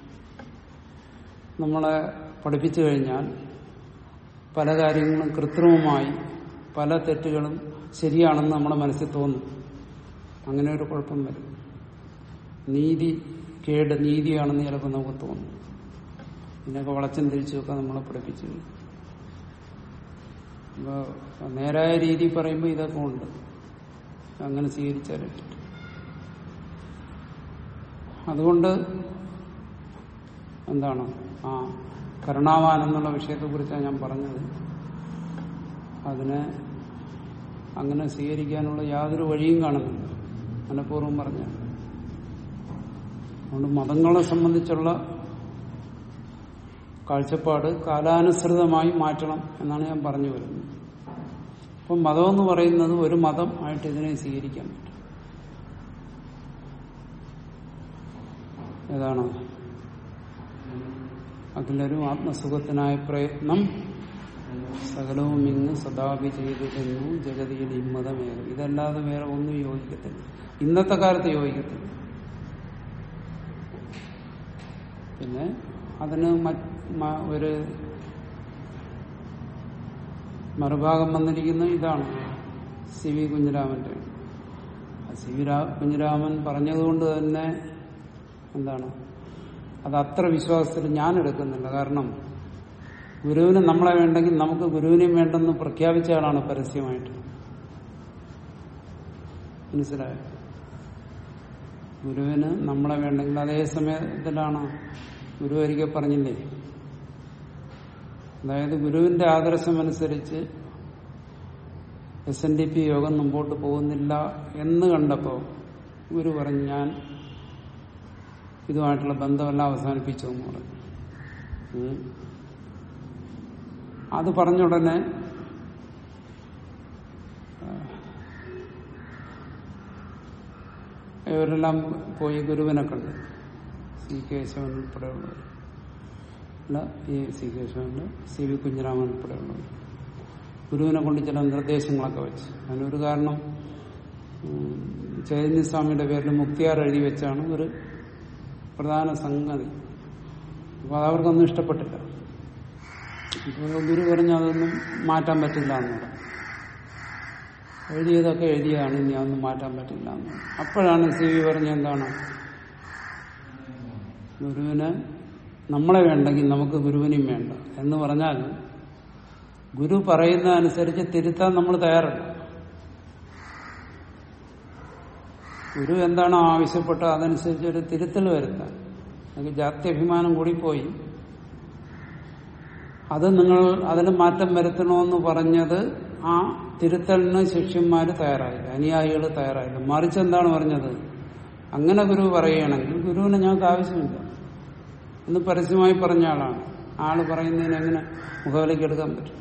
നമ്മളെ പഠിപ്പിച്ചു കഴിഞ്ഞാൽ പല കാര്യങ്ങളും കൃത്രിമമായി പല തെറ്റുകളും ശരിയാണെന്ന് നമ്മുടെ മനസ്സിൽ തോന്നും അങ്ങനെ ഒരു കുഴപ്പം വരും നീതി കേട് നീതിയാണെന്ന് ചിലപ്പോൾ നമുക്ക് തോന്നും ഇതിനൊക്കെ വളച്ചും തിരിച്ചുമൊക്കെ നമ്മളെ പഠിപ്പിച്ചു അപ്പോൾ നേരായ രീതി പറയുമ്പോൾ ഇതൊക്കെ ഉണ്ട് അങ്ങനെ സ്വീകരിച്ചാലേ പറ്റൂ. അതുകൊണ്ട് എന്താണ് ആ കരുണാവാൻ എന്നുള്ള വിഷയത്തെക്കുറിച്ചാണ് ഞാൻ പറഞ്ഞത് അതിനെ അങ്ങനെ സ്വീകരിക്കാനുള്ള യാതൊരു വഴിയും കാണുന്നില്ല മനഃപൂർവ്വം പറഞ്ഞ അതുകൊണ്ട് മതങ്ങളെ സംബന്ധിച്ചുള്ള കാഴ്ചപ്പാട് കാലാനുസൃതമായി മാറ്റണം എന്നാണ് ഞാൻ പറഞ്ഞു വരുന്നത് അപ്പം മതം എന്ന് പറയുന്നത് ഒരു മതം ആയിട്ട് ഇതിനെ സ്വീകരിക്കാൻ പറ്റും ഏതാണ് അതിലൊരു ആത്മസുഖത്തിനായ പ്രയത്നം സകലവും ഇന്ന് സദാപി ചെയ്തിരുന്നു ജഗതിയിൽ ഇമ്മതമേറും ഇതല്ലാതെ വേറെ ഒന്നും യോജിക്കത്തില്ല ഇന്നത്തെ കാലത്ത് യോജിക്കത്തില്ല പിന്നെ അതിന് മറ്റ് മ- ഒരു മറുഭാഗം വന്നിരിക്കുന്ന ഇതാണ് സി വി കുഞ്ഞിരാമന്റെ ആ സി വി രാ- കുഞ്ഞിരാമൻ പറഞ്ഞതുകൊണ്ട് തന്നെ എന്താണ് അത് അത്ര വിശ്വാസത്തിൽ ഞാൻ എടുക്കുന്നില്ല കാരണം ഗുരുവിന് നമ്മളെ വേണ്ടെങ്കിൽ നമുക്ക് ഗുരുവിനെയും വേണ്ടെന്ന് പ്രഖ്യാപിച്ച ആളാണ് പരസ്യമായിട്ട് മനസ്സിലായോ ഗുരുവിന് നമ്മളെ വേണ്ടെങ്കിൽ അതേ സമയത്തിലാണ് ഗുരു ഒരിക്കൽ പറഞ്ഞില്ലേ അതായത് ഗുരുവിന്റെ ആദർശമനുസരിച്ച് എസ് എൻ ഡി പി യോഗം മുമ്പോട്ട് പോകുന്നില്ല എന്ന് കണ്ടപ്പോൾ ഗുരു പറഞ്ഞു ഞാൻ ഇതുമായിട്ടുള്ള ബന്ധമെല്ലാം അവസാനിപ്പിച്ചു എന്ന് പറഞ്ഞു ഉം. അത് പറഞ്ഞ ഉടനെ ഇവരെല്ലാം പോയി ഗുരുവിനെ കണ്ടു സി കേശവൻ ഉൾപ്പെടെയുള്ളവർ അല്ല ഈ സി കേശവന്റെ സി വി കുഞ്ഞിരാമൻ ഉൾപ്പെടെയുള്ളവർ ഗുരുവിനെ കൊണ്ട് ചില നിർദ്ദേശങ്ങളൊക്കെ വെച്ച് അതിനൊരു കാരണം ഉം, ചൈതന്യസ്വാമിയുടെ പേരിൽ മുക്തിയാർ എഴുതി വെച്ചാണ് ഒരു പ്രധാന സംഗതി അപ്പൊ അതവർക്കൊന്നും ഇഷ്ടപ്പെട്ടില്ല ഇപ്പോൾ ഗുരു പറഞ്ഞു അതൊന്നും മാറ്റാൻ പറ്റില്ല എന്ന് പറഞ്ഞു എഴുതിയതൊക്കെ എഴുതിയതാണ് ഇനി അതൊന്നും മാറ്റാൻ പറ്റില്ല എന്ന് പറഞ്ഞു. അപ്പോഴാണ് സി വി പറഞ്ഞ എന്താണ് ഗുരുവിന് നമ്മളെ വേണ്ടെങ്കിൽ നമുക്ക് ഗുരുവിനെയും വേണ്ട എന്ന് പറഞ്ഞാൽ ഗുരു പറയുന്ന അനുസരിച്ച് തിരുത്താൻ നമ്മൾ തയ്യാറല്ല ഗുരു എന്താണോ ആവശ്യപ്പെട്ടത് അതനുസരിച്ച് ഒരു തിരുത്തൽ വരുത്താൻ നിങ്ങൾക്ക് ജാത്യഭിമാനം കൂടി പോയി അത് നിങ്ങൾ അതിന് മാറ്റം വരുത്തണമെന്ന് പറഞ്ഞത് ആ തിരുത്തലിന് ശിഷ്യന്മാര് തയ്യാറായില്ല അനുയായികൾ തയ്യാറായില്ല മറിച്ച് എന്താണ് പറഞ്ഞത് അങ്ങനെ ഗുരു പറയുകയാണെങ്കിൽ ഗുരുവിനെ ഞങ്ങൾക്ക് ആവശ്യമില്ല എന്ന് പരസ്യമായി പറഞ്ഞ ആളാണ് ആള് പറയുന്നതിന് എങ്ങനെ മുഖവിലേക്ക് എടുക്കാൻ പറ്റും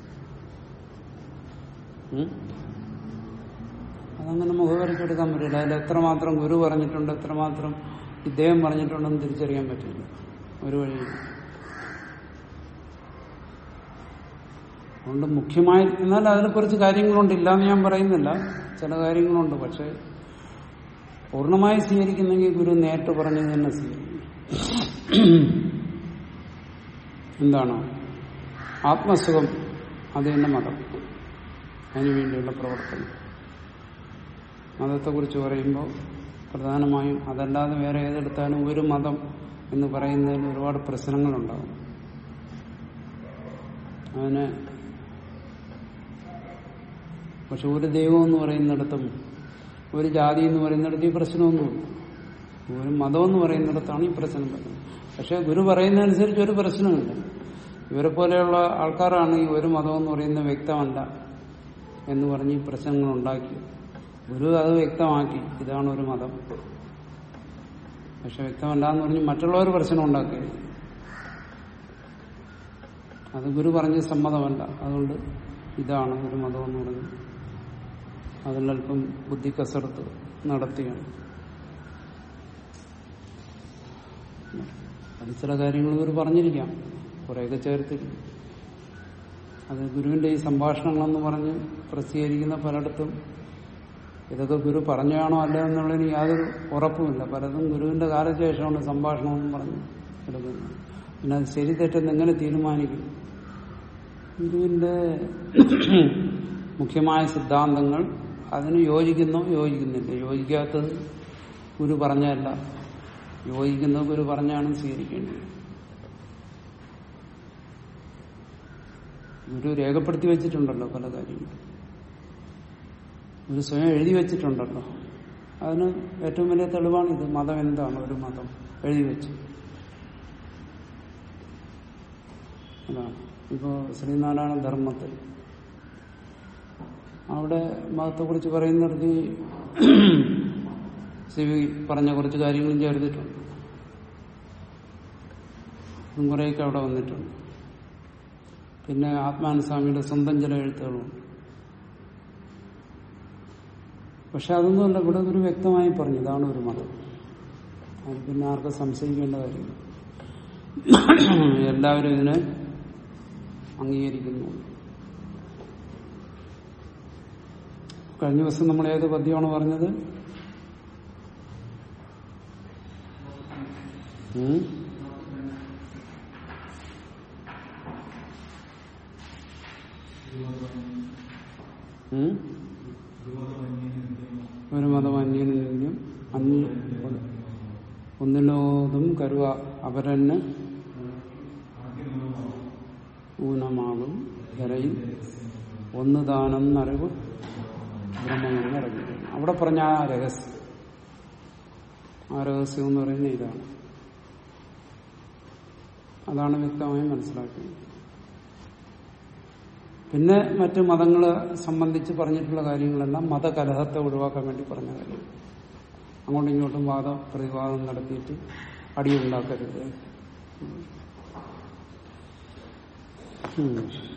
ഉം? അതങ്ങനെ മുഖവിലേക്ക് എടുക്കാൻ പറ്റില്ല അതിൽ എത്രമാത്രം ഗുരു പറഞ്ഞിട്ടുണ്ട് എത്രമാത്രം ഇദ്ദേഹം പറഞ്ഞിട്ടുണ്ടെന്ന് തിരിച്ചറിയാൻ പറ്റില്ല ഒരു വഴിയില്ല അതുകൊണ്ട് മുഖ്യമായി എന്നാൽ അതിൽ കുറച്ച് കാര്യങ്ങളുണ്ട് ഇല്ലാന്ന് ഞാൻ പറയുന്നില്ല ചില കാര്യങ്ങളുണ്ട് പക്ഷെ പൂർണ്ണമായി സ്വീകരിക്കുന്നെങ്കിൽ ഗുരു നേരിട്ട് പറഞ്ഞത് തന്നെ സ്വീകരിക്കും എന്താണ് ആത്മസുഖം അത് തന്നെ മതം അതിനുവേണ്ടിയുള്ള പ്രവർത്തനം മതത്തെക്കുറിച്ച് പറയുമ്പോൾ പ്രധാനമായും അതല്ലാതെ വേറെ ഏതെടുത്താലും ഒരു മതം എന്ന് പറയുന്നതിൽ ഒരുപാട് പ്രശ്നങ്ങളുണ്ടാകും അതിന് പക്ഷെ ഒരു ദൈവം എന്ന് പറയുന്നിടത്തും ഒരു ജാതി എന്ന് പറയുന്നിടത്ത് ഈ പ്രശ്നമൊന്നുമില്ല ഒരു മതം എന്ന് പറയുന്നിടത്താണ് ഈ പ്രശ്നം വരുന്നത് പക്ഷെ ഗുരു പറയുന്നതനുസരിച്ച് ഒരു പ്രശ്നമില്ല ഇവരെ പോലെയുള്ള ആൾക്കാരാണ് ഈ ഒരു മതം എന്ന് പറയുന്നത് വ്യക്തമല്ല എന്ന് പറഞ്ഞ് ഈ പ്രശ്നങ്ങൾ ഉണ്ടാക്കി ഗുരു അത് വ്യക്തമാക്കി ഇതാണ് ഒരു മതം പക്ഷെ വ്യക്തമല്ല എന്ന് പറഞ്ഞ് മറ്റുള്ളവർ പ്രശ്നം ഉണ്ടാക്കരുത് അത് ഗുരു പറഞ്ഞ സമ്മതമല്ല അതുകൊണ്ട് ഇതാണ് ഒരു മതം എന്ന് പറയുന്നത് അതിലൽപ്പം ബുദ്ധി കസർത്ത് നടത്തുകയാണ് അത് ചില കാര്യങ്ങൾ ഇവർ പറഞ്ഞിരിക്കാം കുറേയൊക്കെ ചേർത്തിരിക്കും അത് ഗുരുവിന്റെ ഈ സംഭാഷണങ്ങളെന്ന് പറഞ്ഞ് പ്രസിദ്ധീകരിക്കുന്ന പലയിടത്തും ഇതൊക്കെ ഗുരു പറഞ്ഞാണോ അല്ല എന്നുള്ളതിന് യാതൊരു ഉറപ്പുമില്ല പലതും ഗുരുവിന്റെ കാലശേഷമാണ് സംഭാഷണമെന്ന് പറഞ്ഞ് എടുക്കുന്നത് പിന്നെ അത് ശരി തെറ്റെന്ന് എങ്ങനെ തീരുമാനിക്കും ഗുരുവിന്റെ മുഖ്യമായ സിദ്ധാന്തങ്ങൾ അതിന് യോജിക്കുന്നോ യോജിക്കുന്നില്ല യോജിക്കാത്തത് ഗുരു പറഞ്ഞല്ല യോജിക്കുന്നത് ഗുരു പറഞ്ഞാണ് സ്വീകരിക്കേണ്ടത് ഗുരു രേഖപ്പെടുത്തി വെച്ചിട്ടുണ്ടല്ലോ പല കാര്യങ്ങളും ഗുരു സ്വയം എഴുതി വെച്ചിട്ടുണ്ടല്ലോ അതിന് ഏറ്റവും വലിയ തെളിവാണ് ഇത് മതം എന്താണ് ഒരു മതം എഴുതി വെച്ചു അതാണ് ഇപ്പോ ശ്രീനാരായണ ധർമ്മത്തിൽ അവിടെ മതത്തെക്കുറിച്ച് പറയുന്നിടത്ത് ശിവി പറഞ്ഞ കുറച്ച് കാര്യങ്ങളും ചേർത്തിട്ടുണ്ട് അതും കുറേയൊക്കെ അവിടെ വന്നിട്ടുണ്ട് പിന്നെ ആത്മാനുസ്വാമിയുടെ സ്വന്തം ചില എഴുത്തുകളുണ്ട് പക്ഷെ അതൊന്നുമല്ല ഇവിടെ ഒരു വ്യക്തമായി പറഞ്ഞു ഇതാണ് ഒരു മതം അത് പിന്നെ ആർക്കും സംശയിക്കേണ്ട കാര്യമില്ല എല്ലാവരും ഇതിനെ അംഗീകരിക്കുന്നു കഴിഞ്ഞ ദിവസം നമ്മൾ ഏത് പദ്യമാണ് പറഞ്ഞത് ഉം? ഉം? ഒരു മതം അന്യനും അന്യ ഒന്നിലോതും കരുവ അവരന് ഊനമാകും ധരയിൽ ഒന്ന് ദാനം അറിവ് ബ്രഹ്മമെന്ന് ഇറങ്ങിയിരിക്കുന്നു അവിടെ പറഞ്ഞ ആ രഹസ്യം ആ രഹസ്യം എന്ന് പറയുന്നത് ഇതാണ് അതാണ് വ്യക്തമായി മനസ്സിലാക്കുന്നത് പിന്നെ മറ്റ് മതങ്ങളെ സംബന്ധിച്ച് പറഞ്ഞിട്ടുള്ള കാര്യങ്ങളെല്ലാം മതകലഹത്തെ ഒഴിവാക്കാൻ വേണ്ടി പറഞ്ഞ കാര്യം അങ്ങോട്ടും ഇങ്ങോട്ടും വാദ പ്രതിവാദം നടത്തിയിട്ട് അടിയുണ്ടാക്കരുത് ഉം.